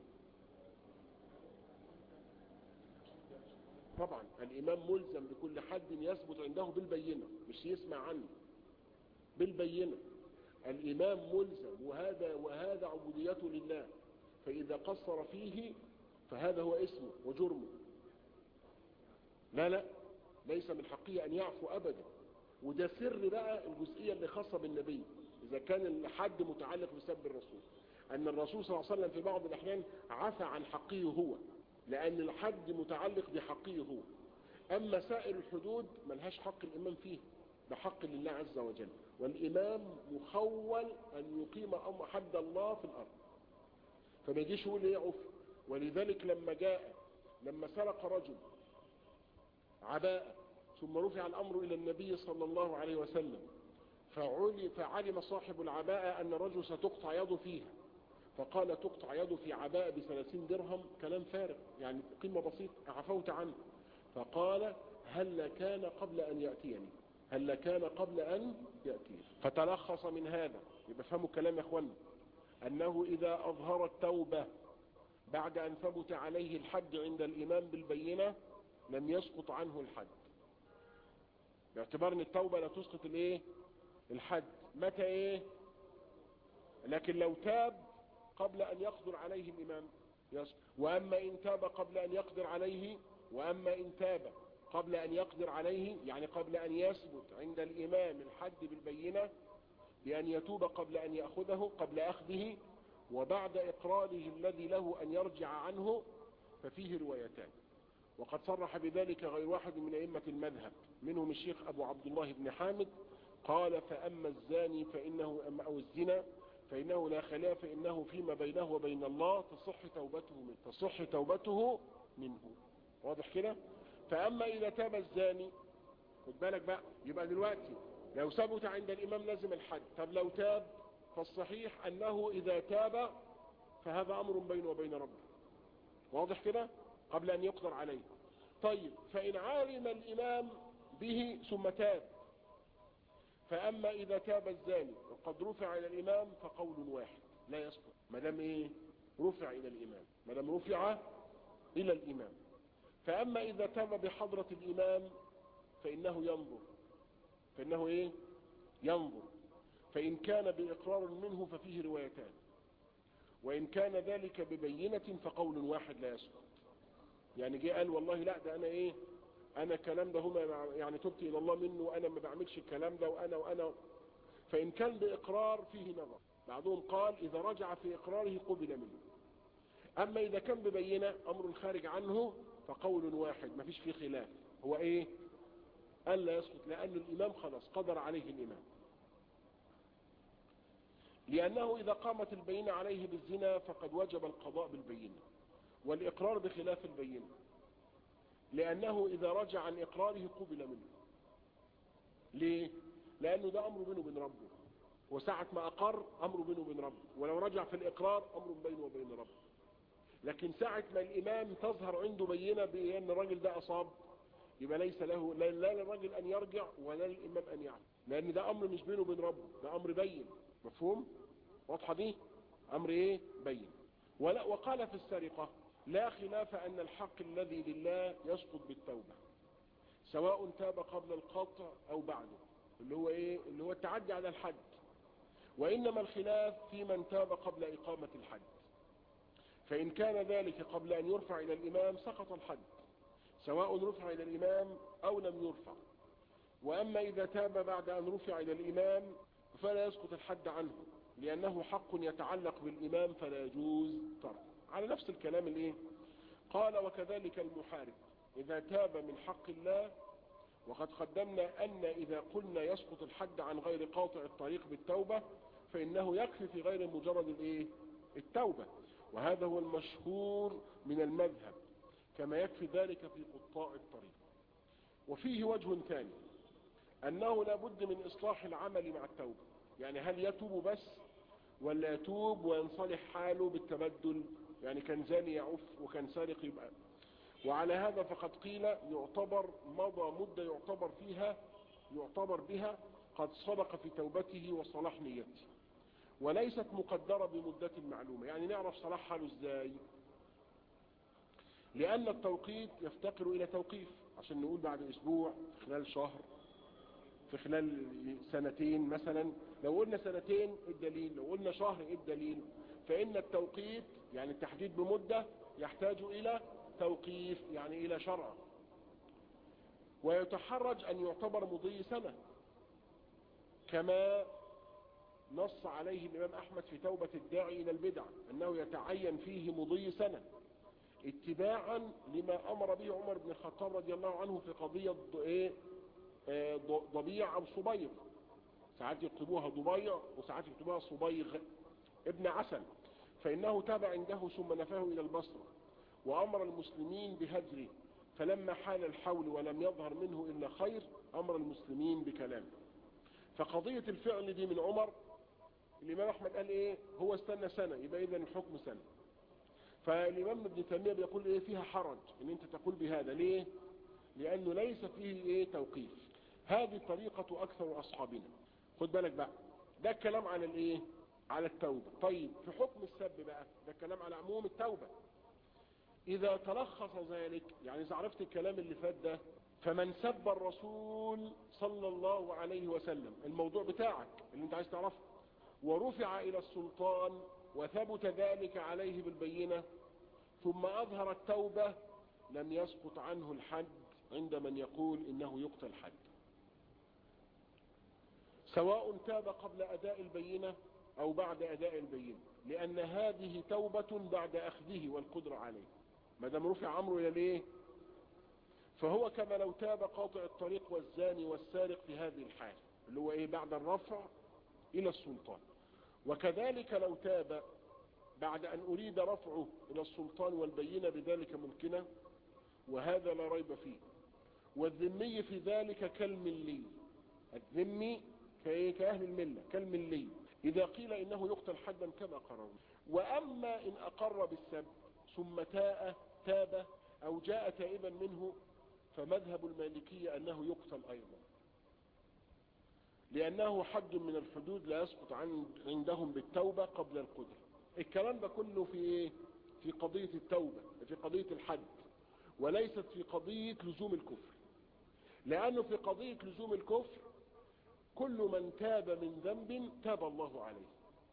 طبعا الإمام ملزم بكل حد يثبت عنده بالبينة مش يسمع عنه بالبينة الإمام ملزم وهذا وهذا عبوديته لله فإذا قصر فيه فهذا هو اسمه وجرمه لا لا ليس من حقه أن يعفو أبدا وده سر بقى الجزئية اللي خاصة بالنبي إذا كان الحد متعلق بسب الرسول أن الرسول صلى الله عليه وسلم في بعض الأحيان عفى عن حقه هو لأن الحد متعلق بحقه هو أما سائر الحدود ملهاش حق الإمام فيه ده حق لله عز وجل والإمام مخول أن يقيم أم حد الله في الأرض فما يجيش يقول ايه عف ولذلك لما جاء لما سرق رجل عباء ثم رفع الأمر إلى النبي صلى الله عليه وسلم فعلي فعلم صاحب العباءة أن الرجل ستقطع يده فيها فقال تقطع يده في عباءة بثلاثين درهم كلام فارغ يعني قيمة بسيطة عفوت عنه فقال هل كان قبل أن يأتيني هل كان قبل أن يأتيني فتلخص من هذا يبقى فهموا الكلام يا اخوانا أنه إذا أظهر التوبة بعد أن ثبت عليه الحد عند الإمام بالبينة لم يسقط عنه الحد باعتبار ان التوبة لا تسقط الايه الحد متى ايه لكن لو تاب قبل ان يقدر عليه الامام يسقط واما ان تاب قبل ان يقدر عليه واما ان تاب قبل ان يقدر عليه يعني قبل ان يثبت عند الامام الحد بالبينة بان يتوب قبل ان يأخذه قبل اخذه وبعد اقراره الذي له ان يرجع عنه ففيه روايتان وقد صرح بذلك غير واحد من أئمة المذهب منهم الشيخ أبو عبد الله بن حامد قال فأما الزاني فإنه أما أو الزنا فإنه لا خلاف فإنه فيما بينه وبين الله تصح توبته منه تصح توبته منه واضح كده فأما إذا تاب الزاني خد بالك بقى يبقى دلوقتي لو ثبت عند الإمام لازم الحد طب لو تاب فالصحيح أنه إذا تاب فهذا أمر بينه وبين ربه واضح كده قبل أن يقدر عليه طيب فإن علم الإمام به ثم تاب فأما إذا تاب الزاني وقد رفع إلى الإمام فقول واحد لا يسقط ما دام إيه رفع إلى الإمام ما دام رفع إلى الإمام فأما إذا تاب بحضرة الإمام فإنه ينظر فإنه إيه ينظر فإن كان بإقرار منه ففيه روايتان وإن كان ذلك ببينة فقول واحد لا يسقط يعني جه قال والله لا ده انا ايه انا الكلام ده هما يعني تبت الى الله منه وانا ما بعملش الكلام ده وانا وانا فان كان باقرار فيه نظر بعضهم قال اذا رجع في اقراره قبل منه اما اذا كان ببينه امر خارج عنه فقول واحد ما فيش فيه خلاف هو ايه قال لا يسقط لان الامام خلاص قدر عليه الامام لانه اذا قامت البينه عليه بالزنا فقد وجب القضاء بالبينه والإقرار بخلاف البينة لأنه إذا رجع عن إقراره قبل منه ليه؟ لأنه ده أمر بينه وبين ربه وساعة ما أقر أمر بينه وبين ربه ولو رجع في الإقرار أمر بينه وبين ربه لكن ساعة ما الإمام تظهر عنده بينة بأن الراجل ده أصاب يبقى ليس له لا, لا للراجل أن يرجع ولا للإمام أن يعلم لأن ده أمر مش بينه وبين ربه ده أمر بين مفهوم؟ واضحة دي؟ أمر إيه؟ بين ولا وقال في السرقة لا خلاف أن الحق الذي لله يسقط بالتوبة سواء تاب قبل القطع أو بعده اللي هو إيه اللي هو التعدي على الحد وإنما الخلاف في من تاب قبل إقامة الحد فإن كان ذلك قبل أن يرفع إلى الإمام سقط الحد سواء رفع إلى الإمام أو لم يرفع وأما إذا تاب بعد أن رفع إلى الإمام فلا يسقط الحد عنه لأنه حق يتعلق بالإمام فلا يجوز تركه على نفس الكلام الإيه قال وكذلك المحارب إذا تاب من حق الله وقد قدمنا أن إذا قلنا يسقط الحد عن غير قاطع الطريق بالتوبة فإنه يكفي في غير مجرد الإيه التوبة وهذا هو المشهور من المذهب كما يكفي ذلك في قطاع الطريق وفيه وجه ثاني أنه لابد من إصلاح العمل مع التوبة يعني هل يتوب بس ولا يتوب وينصلح حاله بالتبدل يعني كان زاني يعف وكان سارق يبقى وعلى هذا فقد قيل يعتبر مضى مدة يعتبر فيها يعتبر بها قد صدق في توبته وصلاح نيته وليست مقدرة بمدة معلومة يعني نعرف صلاح حاله ازاي لأن التوقيت يفتقر إلى توقيف عشان نقول بعد أسبوع في خلال شهر في خلال سنتين مثلا لو قلنا سنتين الدليل لو قلنا شهر الدليل فإن التوقيت يعني التحديد بمدة يحتاج إلى توقيف يعني إلى شرع ويتحرج أن يعتبر مضي سنة كما نص عليه الإمام أحمد في توبة الداعي إلى البدع أنه يتعين فيه مضي سنة اتباعا لما أمر به عمر بن الخطاب رضي الله عنه في قضية ضبيع أو صبيغ ساعات يكتبوها ضبيع وساعات يكتبوها صبيغ ابن عسل فإنه تاب عنده ثم نفاه إلى البصرة وأمر المسلمين بهجره فلما حال الحول ولم يظهر منه إلا خير أمر المسلمين بكلامه فقضية الفعل دي من عمر الإمام أحمد قال إيه هو استنى سنة يبقى إذا الحكم سنة فالإمام ابن تيمية بيقول إيه فيها حرج إن أنت تقول بهذا ليه لأنه ليس فيه إيه توقيف هذه طريقة أكثر أصحابنا خد بالك بقى ده الكلام على الإيه على التوبة طيب في حكم السب بقى ده الكلام على عموم التوبة إذا تلخص ذلك يعني إذا عرفت الكلام اللي فات ده فمن سب الرسول صلى الله عليه وسلم الموضوع بتاعك اللي انت عايز تعرفه ورفع إلى السلطان وثبت ذلك عليه بالبينة ثم أظهر التوبة لم يسقط عنه الحد عند من يقول إنه يقتل حد سواء تاب قبل أداء البينة أو بعد أداء البينة لأن هذه توبة بعد أخذه والقدرة عليه ما دام رفع أمره إلى ليه فهو كما لو تاب قاطع الطريق والزاني والسارق في هذه الحال اللي هو إيه بعد الرفع إلى السلطان وكذلك لو تاب بعد أن أريد رفعه إلى السلطان والبينة بذلك ممكنة وهذا لا ريب فيه والذمي في ذلك كالملي الذمي كأهل الملة كالملي إذا قيل إنه يقتل حدا كما قرروا وأما إن أقر بالسب ثم تاء تاب أو جاء تائبا منه فمذهب المالكية أنه يقتل أيضا لأنه حد من الحدود لا يسقط عندهم بالتوبة قبل القدرة الكلام ده كله في إيه؟ في قضية التوبة في قضية الحد وليست في قضية لزوم الكفر لأنه في قضية لزوم الكفر كل من تاب من ذنب تاب الله عليه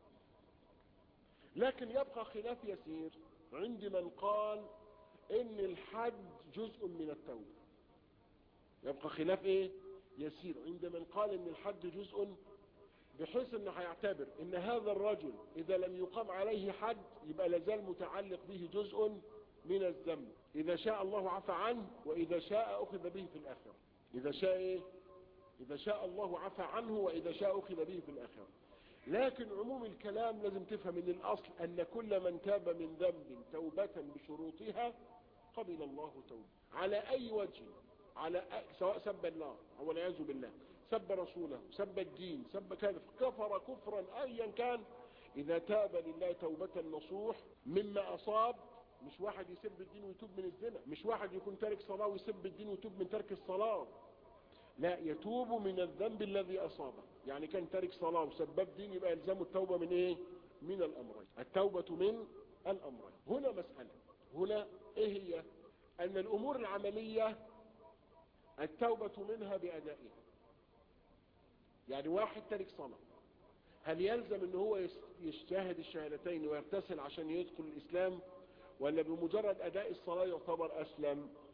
لكن يبقى خلاف يسير عند من قال ان الحد جزء من التوبة يبقى خلاف ايه يسير عند من قال ان الحد جزء بحيث انه هيعتبر ان هذا الرجل اذا لم يقام عليه حد يبقى لازال متعلق به جزء من الذنب اذا شاء الله عفى عنه واذا شاء اخذ به في الاخرة اذا شاء ايه اذا شاء الله عفى عنه واذا شاء اخذ به في الاخرة لكن عموم الكلام لازم تفهم من الاصل ان كل من تاب من ذنب توبة بشروطها قبل الله توبة على اي وجه على أي سواء سب الله او والعياذ بالله سب رسوله سب الدين سب كذا كفر كفرا ايا كان اذا تاب لله توبة نصوح مما اصاب مش واحد يسب الدين ويتوب من الزنا مش واحد يكون تارك صلاة ويسب الدين ويتوب من ترك الصلاة لا يتوب من الذنب الذي اصابه يعني كان تارك صلاة وسبب دين يبقى يلزمه التوبة من ايه من الامرين التوبة من الامرين هنا مسألة هنا ايه هي ان الامور العملية التوبة منها بادائها يعني واحد تارك صلاة هل يلزم ان هو يشتهد الشهادتين ويغتسل عشان يدخل الاسلام ولا بمجرد اداء الصلاة يعتبر اسلم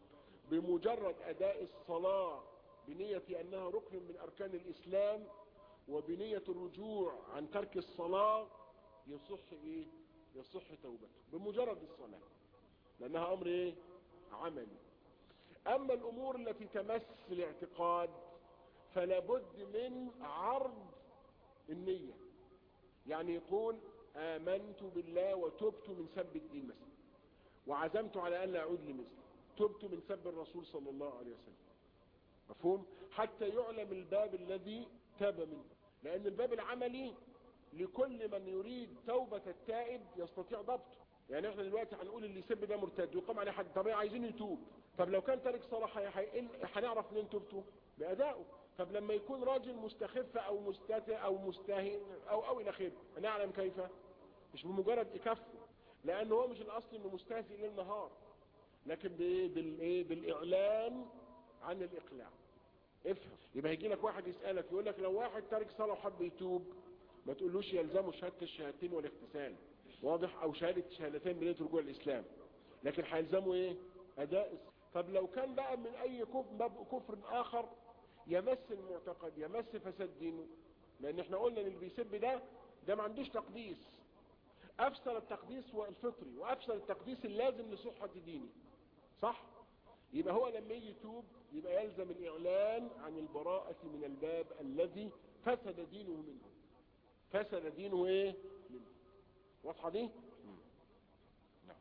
بمجرد اداء الصلاة بنية انها ركن من اركان الاسلام وبنية الرجوع عن ترك الصلاة يصح ايه يصح توبته بمجرد الصلاة لانها امر ايه عملي اما الامور التي تمس الاعتقاد فلا بد من عرض النية يعني يقول امنت بالله وتبت من سب الدين مثلا وعزمت على ان لا اعود لمثله تبت من سب الرسول صلى الله عليه وسلم مفهوم حتى يعلم الباب الذي تاب منه لان الباب العملي لكل من يريد توبة التائب يستطيع ضبطه يعني احنا دلوقتي هنقول اللي يسب ده مرتد ويقام عليه حد طب عايزين يتوب طب لو كان تارك صلاة هنعرف منين توبته بأدائه طب لما يكون راجل مستخف او مستهتر او مستهين او او الى اخره نعلم كيف مش بمجرد اكفه لان هو مش الاصل انه مستهزئ ليل نهار لكن بايه بالايه بالاعلان عن الاقلاع افهم يبقى هيجي لك واحد يسالك يقول لك لو واحد تارك صلاه وحب يتوب ما تقولوش يلزمه شهاده الشهادتين والاغتسال واضح او شهاده شهادتين بنيه رجوع الاسلام لكن هيلزمه ايه اداء طب لو كان بقى من اي كفر كفر اخر يمس المعتقد يمس فساد دينه لان احنا قلنا ان اللي بيسب ده ده ما عندوش تقديس افسر التقديس هو الفطري وافسر التقديس اللازم لصحة دينه صح يبقى هو لما يجي يتوب يبقى يلزم الاعلان عن البراءة من الباب الذي فسد دينه منه فسد دينه ايه منه واضحة دي نعم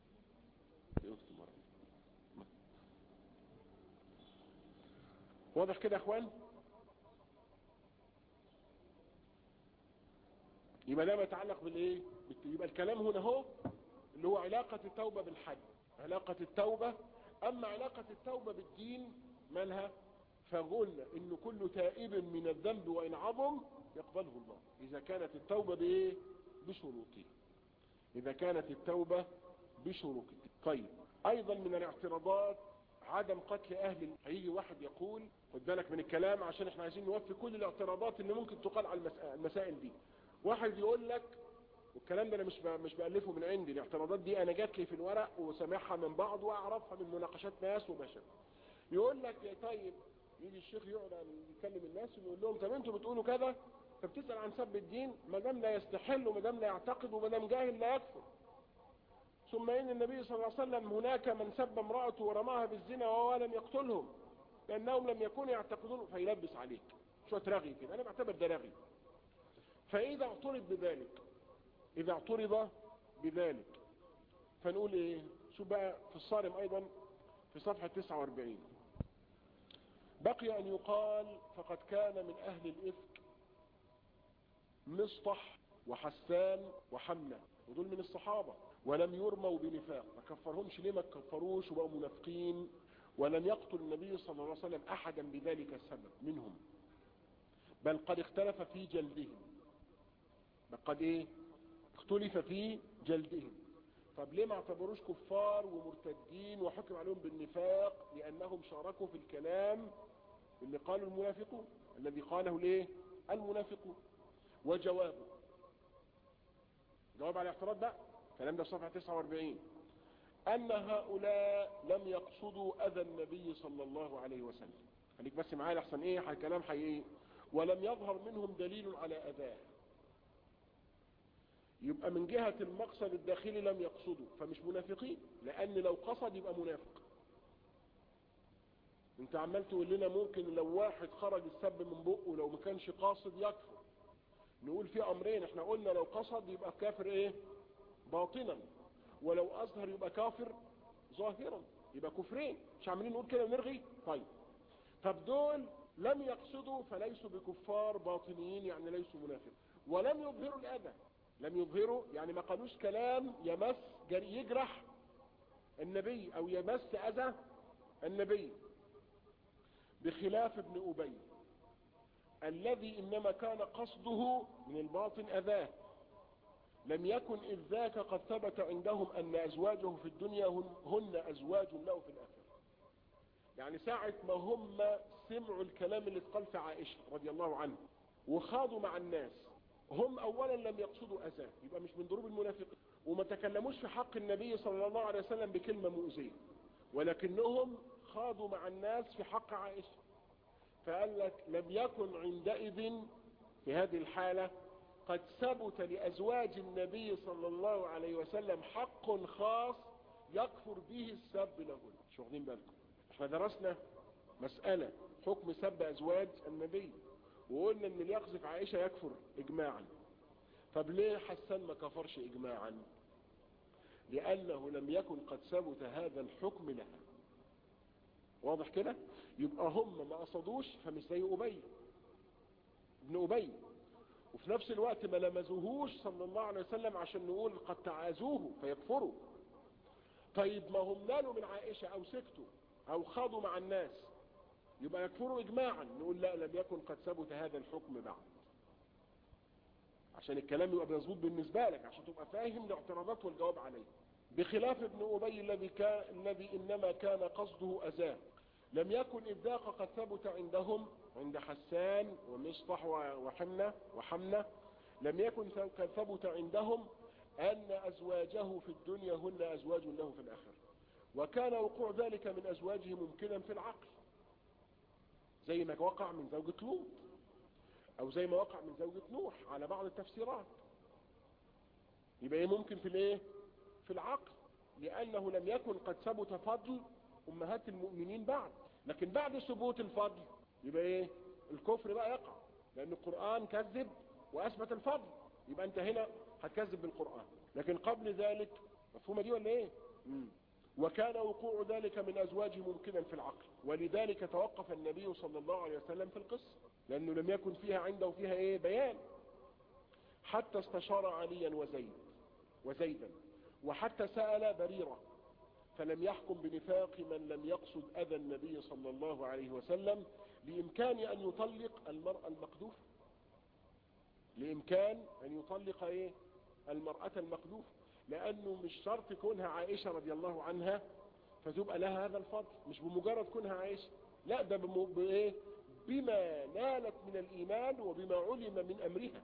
واضح كده يا اخوان يبقى ده ما يتعلق بالايه يبقى الكلام هنا هو اللي هو علاقة التوبة بالحد علاقة التوبة اما علاقة التوبة بالدين مالها فقلنا ان كل تائب من الذنب وان عظم يقبله الله اذا كانت التوبة بايه بشروطه اذا كانت التوبة بشروطه طيب ايضا من الاعتراضات عدم قتل اهل هيجي واحد يقول خد بالك من الكلام عشان احنا عايزين نوفي كل الاعتراضات اللي ممكن تقال على المسائل دي واحد يقول لك والكلام ده انا مش مش بالفه من عندي الاعتراضات دي انا جات لي في الورق وسامعها من بعض واعرفها من مناقشات ناس وبشر يقول لك يا طيب يجي الشيخ يقعد يكلم الناس ويقول لهم طب انتوا بتقولوا كذا فبتسال عن سب الدين ما دام لا يستحل وما دام لا يعتقد وما دام جاهل لا يكفر ثم ان النبي صلى الله عليه وسلم هناك من سب امرأته ورماها بالزنا وهو لم يقتلهم لانهم لم يكونوا يعتقدون فيلبس عليك شوية رغي كده انا بعتبر ده رغي فاذا اعترض بذلك اذا اعترض بذلك فنقول ايه شو بقى في الصارم ايضا في صفحة 49 بقي ان يقال فقد كان من اهل الافك مصطح وحسان وحمنة ودول من الصحابة ولم يرموا بنفاق ما كفرهمش ليه ما كفروش وبقوا منافقين ولم يقتل النبي صلى الله عليه وسلم احدا بذلك السبب منهم بل قد اختلف في جلدهم بل قد ايه اختلف في جلدهم طب ليه ما اعتبروش كفار ومرتدين وحكم عليهم بالنفاق لانهم شاركوا في الكلام اللي قاله المنافقون الذي قاله ليه المنافقون وجوابه جواب على الاعتراض بقى الكلام ده في صفحة 49 ان هؤلاء لم يقصدوا اذى النبي صلى الله عليه وسلم خليك بس معايا لحسن ايه الكلام حقيقي ولم يظهر منهم دليل على اذاه يبقى من جهة المقصد الداخلي لم يقصدوا فمش منافقين لان لو قصد يبقى منافق انت عمال تقول لنا ممكن لو واحد خرج السب من بقه لو ما كانش قاصد يكفر نقول في امرين احنا قلنا لو قصد يبقى كافر ايه باطنا ولو اظهر يبقى كافر ظاهرا يبقى كفرين مش عاملين نقول كده ونرغي طيب طب دول لم يقصدوا فليسوا بكفار باطنيين يعني ليسوا منافق ولم يظهروا الاذى لم يظهروا يعني ما قالوش كلام يمس يجرح النبي او يمس اذى النبي بخلاف ابن ابي الذي انما كان قصده من الباطن اذاه لم يكن إذ ذاك قد ثبت عندهم أن أزواجه في الدنيا هن أزواج له في الآخرة يعني ساعة ما هم سمعوا الكلام اللي اتقال في عائشة رضي الله عنه وخاضوا مع الناس هم أولا لم يقصدوا أذاه يبقى مش من ضروب المنافقين وما تكلموش في حق النبي صلى الله عليه وسلم بكلمة مؤذية ولكنهم خاضوا مع الناس في حق عائشة فقال لك لم يكن عندئذ في هذه الحالة قد ثبت لأزواج النبي صلى الله عليه وسلم حق خاص يكفر به السب لهن مش واخدين بالكم احنا درسنا مسألة حكم سب أزواج النبي وقلنا ان اللي يقذف عائشة يكفر اجماعا طب ليه حسان ما كفرش اجماعا لانه لم يكن قد ثبت هذا الحكم لها واضح كده يبقى هم ما قصدوش فمش زي ابي ابن ابي وفي نفس الوقت ما لمزوهوش صلى الله عليه وسلم عشان نقول قد تعازوه فيكفروا طيب ما هم نالوا من عائشة او سكتوا او خاضوا مع الناس يبقى يكفروا اجماعا نقول لا لم يكن قد ثبت هذا الحكم بعد عشان الكلام يبقى مظبوط بالنسبة لك عشان تبقى فاهم الاعتراضات والجواب عليه بخلاف ابن أبي الذي كان الذي إنما كان قصده أذاه لم يكن إذ ذاق قد ثبت عندهم عند حسان ومصطح وحمنة وحمنة لم يكن قد ثبت عندهم أن أزواجه في الدنيا هن أزواج له في الآخرة وكان وقوع ذلك من أزواجه ممكنا في العقل زي ما وقع من زوجة لوط او زي ما وقع من زوجة نوح على بعض التفسيرات يبقى ايه ممكن في الايه في العقل لانه لم يكن قد ثبت فضل امهات المؤمنين بعد لكن بعد ثبوت الفضل يبقى ايه الكفر بقى يقع لان القرآن كذب واثبت الفضل يبقى انت هنا هتكذب بالقرآن لكن قبل ذلك مفهومة دي ولا ايه مم. وكان وقوع ذلك من أزواجه ممكنا في العقل ولذلك توقف النبي صلى الله عليه وسلم في القصة لأنه لم يكن فيها عنده فيها إيه بيان حتى استشار عليا وزيد وزيدا وحتى سأل بريرة فلم يحكم بنفاق من لم يقصد أذى النبي صلى الله عليه وسلم لإمكان أن يطلق المرأة المقذوفة لإمكان أن يطلق إيه المرأة المقذوفة لأنه مش شرط كونها عائشة رضي الله عنها فتبقى لها هذا الفضل مش بمجرد كونها عائشة لا ده بإيه بما نالت من الإيمان وبما علم من أمرها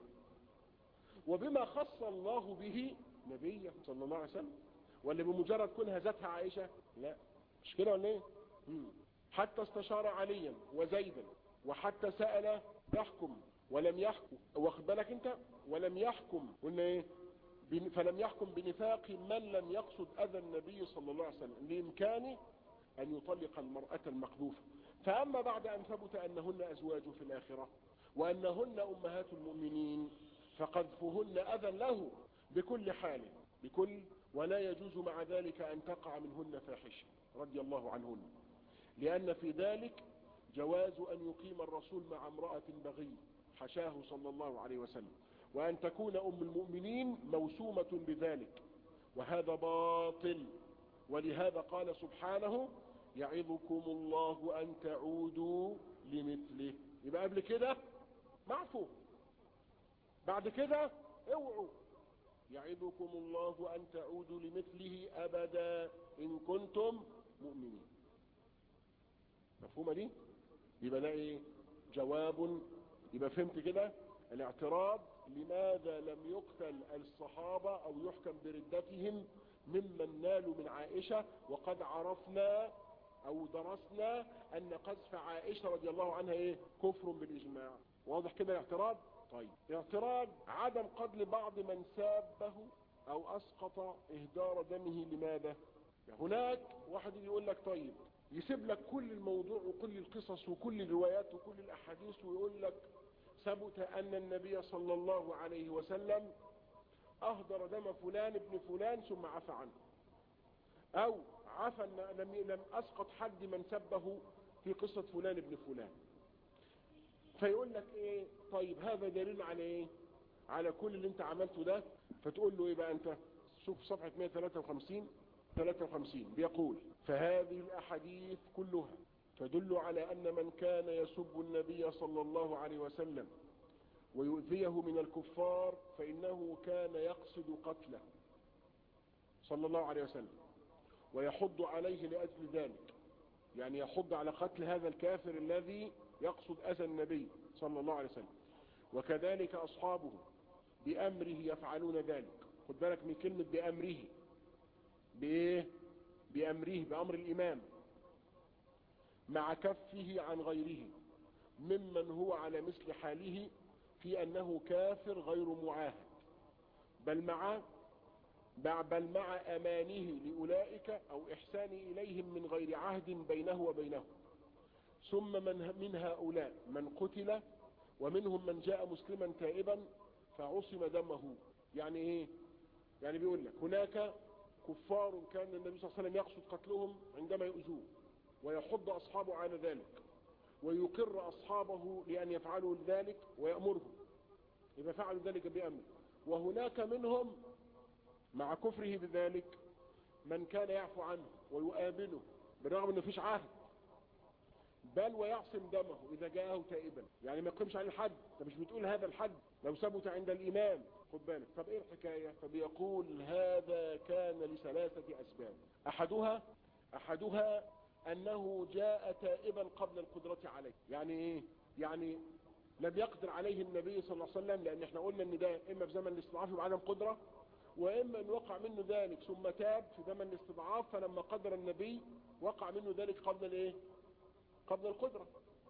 وبما خص الله به نبيه صلى الله عليه وسلم ولا بمجرد كونها ذاتها عائشة لا مش كده ولا ايه حتى استشار عليا وزيدا وحتى سأل يحكم ولم يحكم واخد بالك انت ولم يحكم قلنا ايه فلم يحكم بنفاق من لم يقصد أذى النبي صلى الله عليه وسلم لإمكانه أن يطلق المرأة المقذوفة فأما بعد أن ثبت أنهن أزواج في الآخرة وأنهن أمهات المؤمنين فقذفهن أذى له بكل حال بكل ولا يجوز مع ذلك أن تقع منهن فاحشة رضي الله عنهن لأن في ذلك جواز أن يقيم الرسول مع امرأة بغي حشاه صلى الله عليه وسلم وأن تكون أم المؤمنين موسومة بذلك وهذا باطل ولهذا قال سبحانه يعظكم الله أن تعودوا لمثله يبقى قبل كده معفو بعد كده اوعوا يعظكم الله أن تعودوا لمثله أبدا إن كنتم مؤمنين مفهومة دي يبقى ده ايه جواب يبقى فهمت كده الاعتراض لماذا لم يقتل الصحابة او يحكم بردتهم ممن نالوا من عائشة وقد عرفنا او درسنا ان قذف عائشة رضي الله عنها ايه كفر بالاجماع واضح كده الاعتراض طيب اعتراض عدم قتل بعض من سابه او اسقط اهدار دمه لماذا هناك واحد يقول لك طيب يسيب لك كل الموضوع وكل القصص وكل الروايات وكل الاحاديث ويقول لك ثبت ان النبي صلى الله عليه وسلم اهدر دم فلان ابن فلان ثم عفى عنه او عفى لم لم اسقط حد من سبه في قصة فلان ابن فلان فيقول لك ايه طيب هذا دليل على ايه على كل اللي انت عملته ده فتقول له ايه بقى انت شوف صفحة 153 53 بيقول فهذه الاحاديث كلها تدل على ان من كان يسب النبي صلى الله عليه وسلم ويؤذيه من الكفار فانه كان يقصد قتله صلى الله عليه وسلم ويحض عليه لاجل ذلك يعني يحض على قتل هذا الكافر الذي يقصد اذى النبي صلى الله عليه وسلم وكذلك اصحابه بامره يفعلون ذلك خد بالك من كلمة بامره بايه بامره بامر الامام مع كفه عن غيره ممن هو على مثل حاله في أنه كافر غير معاهد بل مع بل مع أمانه لأولئك أو إحسان إليهم من غير عهد بينه وبينهم ثم من, من هؤلاء من قتل ومنهم من جاء مسلما تائبا فعصم دمه يعني ايه يعني بيقول لك هناك كفار كان النبي صلى الله عليه وسلم يقصد قتلهم عندما يؤذوه ويحض أصحابه على ذلك ويقر أصحابه لأن يفعلوا ذلك ويأمرهم إذا فعلوا ذلك بأمر وهناك منهم مع كفره بذلك من كان يعفو عنه ويؤابله بالرغم انه فيش عهد بل ويعصم دمه اذا جاءه تائبا يعني ما يقيمش عليه الحد انت مش بتقول هذا الحد لو ثبت عند الامام خد بالك طب ايه الحكايه فبيقول هذا كان لثلاثه اسباب احدها احدها انه جاء تائبا قبل القدره عليه يعني ايه يعني لم يقدر عليه النبي صلى الله عليه وسلم لان احنا قلنا ان ده اما في زمن الاستضعاف وعدم قدره واما ان وقع منه ذلك ثم تاب في زمن الاستضعاف فلما قدر النبي وقع منه ذلك قبل الايه قبل القدرة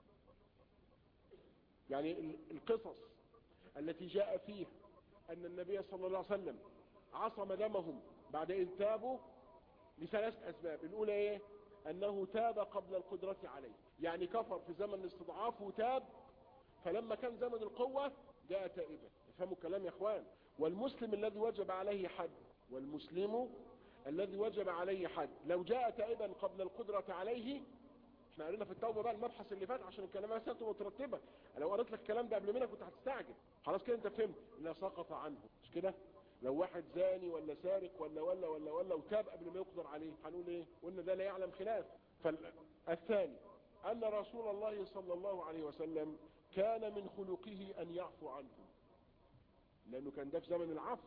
يعني القصص التي جاء فيها ان النبي صلى الله عليه وسلم عصم دمهم بعد اذ تابوا لثلاث اسباب الاولى ايه انه تاب قبل القدرة عليه يعني كفر في زمن الاستضعاف وتاب فلما كان زمن القوة جاء تائبا افهموا الكلام يا اخوان والمسلم الذي وجب عليه حد والمسلم الذي وجب عليه حد لو جاء تائبا قبل القدرة عليه احنا قرينا في التوبة بقى المبحث اللي فات عشان الكلام سنته مترتبة لو قريت لك الكلام ده قبل منها كنت هتستعجل خلاص كده انت فهمت لا سقط عنه مش كده لو واحد زاني ولا سارق ولا ولا ولا ولا وتاب قبل ما يقدر عليه هنقول ايه قلنا ده لا يعلم خلاف فالثاني ان رسول الله صلى الله عليه وسلم كان من خلقه ان يعفو عنه لانه كان ده في زمن العفو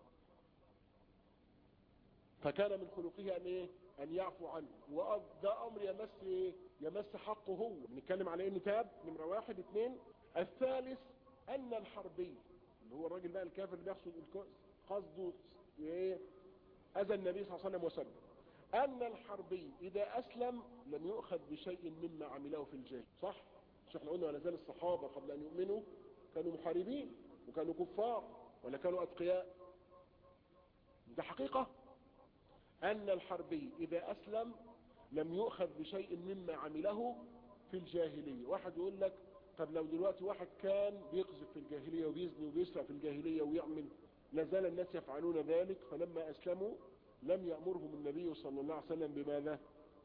فكان من خلقه ان ايه ان يعفو عنه وده امر يمس ايه يمس حقه هو بنتكلم على انه تاب نمرة واحد اثنين الثالث ان الحربي اللي هو الراجل بقى الكافر اللي بيقصد قصده ايه اذى النبي صلى الله عليه وسلم وسلم ان الحربي اذا اسلم لم يؤخذ بشيء مما عمله في الجاهل صح مش احنا قلنا ولا زال الصحابة قبل ان يؤمنوا كانوا محاربين وكانوا كفار ولا كانوا اتقياء ده حقيقة ان الحربي اذا اسلم لم يؤخذ بشيء مما عمله في الجاهلية واحد يقول لك طب لو دلوقتي واحد كان بيقذف في الجاهلية وبيزني وبيسرع في الجاهلية ويعمل لازال الناس يفعلون ذلك فلما اسلموا لم يأمرهم النبي صلى الله عليه وسلم بماذا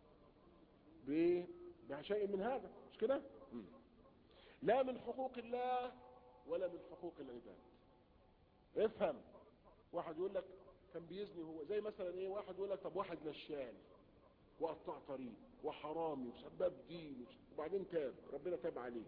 بشيء من هذا مش كده لا من حقوق الله ولا من حقوق العباد افهم واحد يقول لك كان بيزني هو زي مثلا ايه واحد يقول لك طب واحد نشال وقطع طريق وحرامي وسباب دين وبعدين تاب ربنا تاب عليه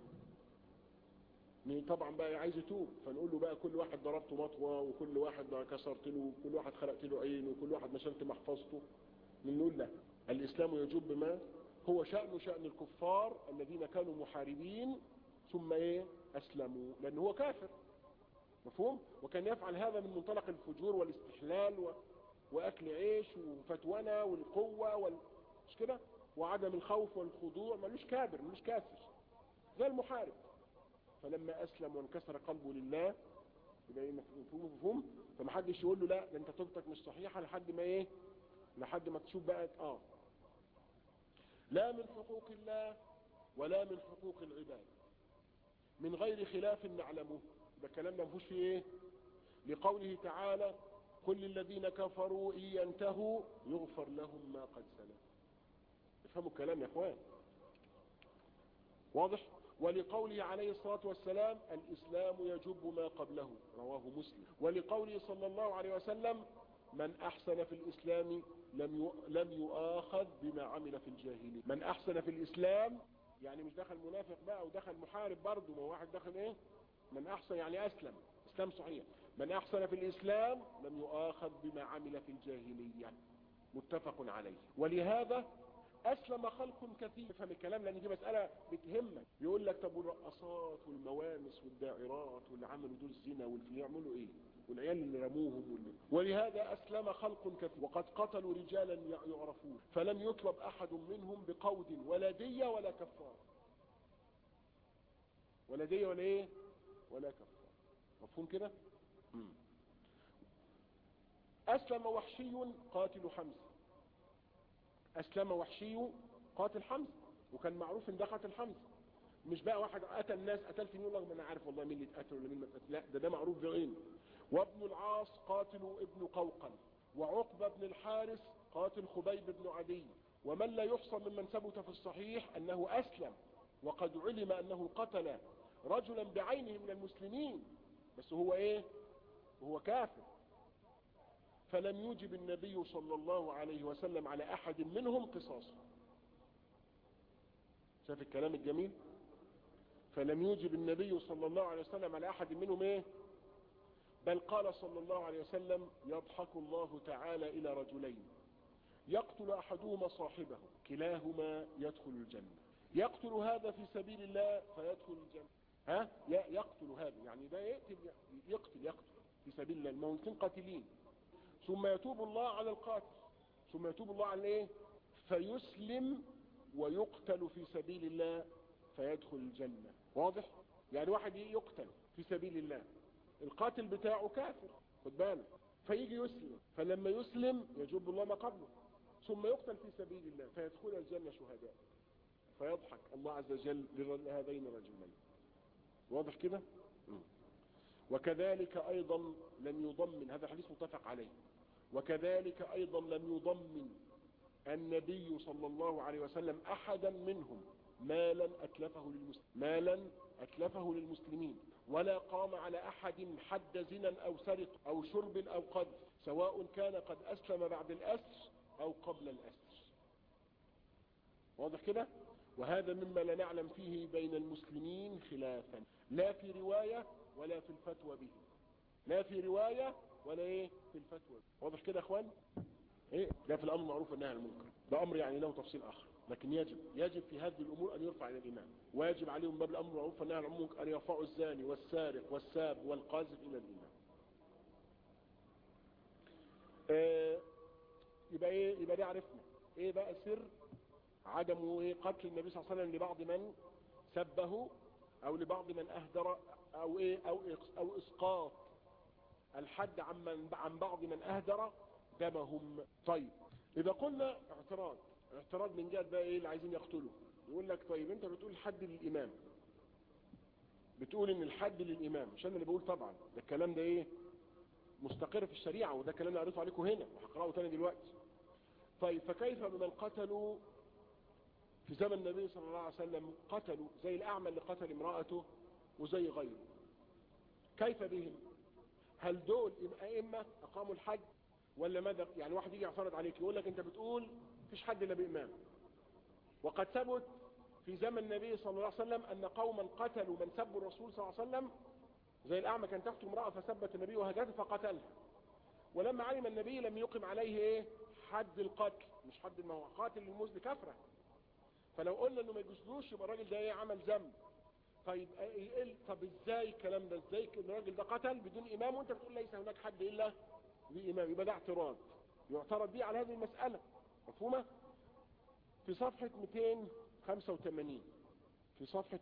طبعا بقى عايز يتوب فنقول له بقى كل واحد ضربته مطوة وكل واحد كسرت له وكل واحد خلقت له عين وكل واحد نشلت محفظته نقول لا الاسلام يجوب بما هو شأنه شأن الكفار الذين كانوا محاربين ثم ايه اسلموا لان هو كافر مفهوم وكان يفعل هذا من منطلق الفجور والاستحلال و... واكل عيش وفتونا والقوة وال... مش كده وعدم الخوف والخضوع ملوش كابر ملوش كافر زي المحارب فلما اسلم وانكسر قلبه لله يبقى ايه مفهوم مفهوم فمحدش يقول له لا ده انت توبتك مش صحيحة لحد ما ايه لحد ما تشوف بقى اه لا من حقوق الله ولا من حقوق العباد من غير خلاف نعلمه ده الكلام ده مفيهوش فيه ايه لقوله تعالى كل الذين كفروا ان ينتهوا يغفر لهم ما قد سلف افهموا الكلام يا اخوان واضح ولقوله عليه الصلاة والسلام الإسلام يجب ما قبله رواه مسلم ولقوله صلى الله عليه وسلم من أحسن في الإسلام لم لم يؤاخذ بما عمل في الجاهلية من أحسن في الإسلام يعني مش دخل منافق بقى ودخل محارب برضه ما واحد دخل ايه من أحسن يعني أسلم إسلام صحيح من أحسن في الإسلام لم يؤاخذ بما عمل في الجاهلية متفق عليه ولهذا أسلم خلق كثير فهم الكلام لأن دي مسألة بتهمك يقول لك طب والرقصات والموامس والداعرات واللي عملوا دول الزنا واللي يعملوا إيه والعيال اللي رموهم واللي ولهذا أسلم خلق كثير وقد قتلوا رجالا يعرفون فلم يطلب أحد منهم بقود ولا دية ولا كفار ولا دية ولا إيه ولا كفار مفهوم كده مم. أسلم وحشي قاتل حمزة أسلم وحشي قاتل حمزة وكان معروف إن ده قاتل حمزة مش بقى واحد قتل الناس قتلت مين يقول لك ما انا عارف والله مين اللي اتقتل ولا مين ما اتقتل لا ده ده معروف بعينه وابن العاص قاتل ابن قوقل وعقبة بن الحارث قاتل خبيب بن عدي ومن لا يحصى ممن ثبت في الصحيح انه اسلم وقد علم انه قتل رجلا بعينه من المسلمين بس هو ايه هو كافر فلم يوجب النبي صلى الله عليه وسلم على احد منهم قصاصا شاف الكلام الجميل فلم يوجب النبي صلى الله عليه وسلم على احد منهم ايه بل قال صلى الله عليه وسلم يضحك الله تعالى الى رجلين يقتل احدهما صاحبه كلاهما يدخل الجنة يقتل هذا في سبيل الله فيدخل الجنة ها يقتل هذا يعني ده يقتل يقتل يقتل في سبيل الله الموتين قاتلين ثم يتوب الله على القاتل ثم يتوب الله على ايه فيسلم ويقتل في سبيل الله فيدخل الجنة واضح يعني واحد يقتل في سبيل الله القاتل بتاعه كافر خد بالك فيجي يسلم فلما يسلم يجب الله ما قبله ثم يقتل في سبيل الله فيدخل الجنة شهداء فيضحك الله عز وجل لهذين الرجلين واضح كده وكذلك ايضا لم يضمن هذا الحديث متفق عليه وكذلك ايضا لم يضمن النبي صلى الله عليه وسلم احدا منهم مالا اتلفه للمسلمين مالا اتلفه للمسلمين ولا قام على احد حد زنا او سرق او شرب او قذف سواء كان قد اسلم بعد الاسر او قبل الاسر واضح كده وهذا مما لا نعلم فيه بين المسلمين خلافا لا في رواية ولا في الفتوى به لا في رواية ولا ايه في الفتوى به. واضح كده يا اخوان ايه لا في الامر معروف والنهي عن المنكر ده امر يعني له تفصيل اخر لكن يجب يجب في هذه الامور ان يرفع الى الامام ويجب عليهم باب الامر معروف والنهي عن المنكر ان يرفعوا الزاني والسارق والساب والقاذف الى الامام آه يبقى ايه يبقى ده عرفنا ايه بقى سر عدم ايه قتل النبي صلى الله عليه وسلم لبعض من سبه او لبعض من اهدر او ايه او او اسقاط الحد عن من عن بعض من اهدر دمهم طيب اذا قلنا اعتراض اعتراض من جهه بقى ايه اللي عايزين يقتلوا يقول لك طيب انت بتقول الحد للامام بتقول ان الحد للامام مش انا اللي بقول طبعا ده الكلام ده ايه مستقر في الشريعه وده كلام انا قريته عليكم هنا وهقراه تاني دلوقتي طيب فكيف بمن قتلوا في زمن النبي صلى الله عليه وسلم قتلوا زي الأعمى اللي قتل امرأته وزي غيره كيف بهم هل دول أئمة أقاموا الحج ولا ماذا يعني واحد يجي يعترض عليك يقول لك أنت بتقول فيش حد إلا بإمام وقد ثبت في زمن النبي صلى الله عليه وسلم أن قوما قتلوا من سبوا الرسول صلى الله عليه وسلم زي الأعمى كان تحته امرأة فسبت النبي وهجته فقتلها ولما علم النبي لم يقم عليه ايه حد القتل مش حد ما هو قاتل المسلم كفره فلو قلنا انه ما يجوزلوش يبقى الراجل ده ايه عمل ذنب طيب ايه طب ازاي الكلام ده ازاي ان الراجل ده قتل بدون امام وانت بتقول ليس هناك حد الا بامام يبقى ده اعتراض يعترض بيه على هذه المسألة مفهومة في صفحة 285 في صفحة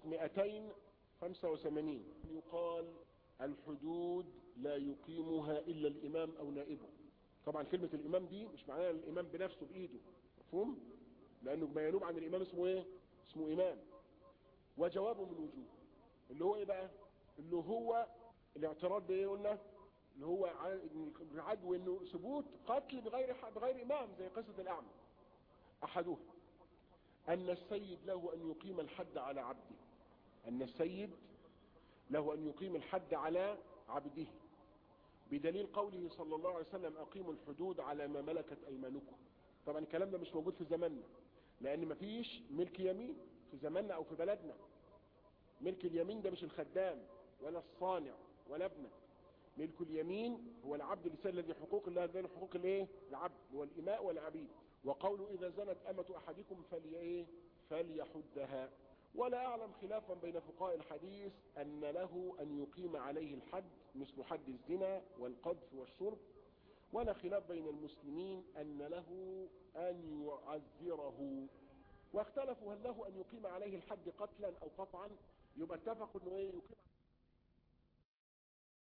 285 يقال الحدود لا يقيمها الا الامام او نائبه طبعا كلمة الامام دي مش معناها الامام بنفسه بايده مفهوم لانه ما ينوب عن الامام اسمه ايه اسمه امام وجوابه من وجوه اللي هو ايه بقى اللي هو الاعتراض ده ايه قلنا اللي هو عدو انه ثبوت قتل بغير بغير امام زي قصة الاعمى احدها ان السيد له ان يقيم الحد على عبده ان السيد له ان يقيم الحد على عبده بدليل قوله صلى الله عليه وسلم اقيموا الحدود على ما ملكت ايمانكم طبعا الكلام ده مش موجود في زماننا لان مفيش ملك يمين في زماننا او في بلدنا ملك اليمين ده مش الخدام ولا الصانع ولا ابنك ملك اليمين هو العبد لسان الذي حقوق الله بين حقوق الايه العبد هو الاماء والعبيد وقوله اذا زنت امة احدكم فلي ايه فليحدها ولا أعلم خلافا بين فقهاء الحديث أن له أن يقيم عليه الحد مثل حد الزنا والقذف والشرب ولا خلاف بين المسلمين أن له أن يعذره واختلفوا هل له أن يقيم عليه الحد قتلا أو قطعا يبقى اتفقوا أنه إيه يقيم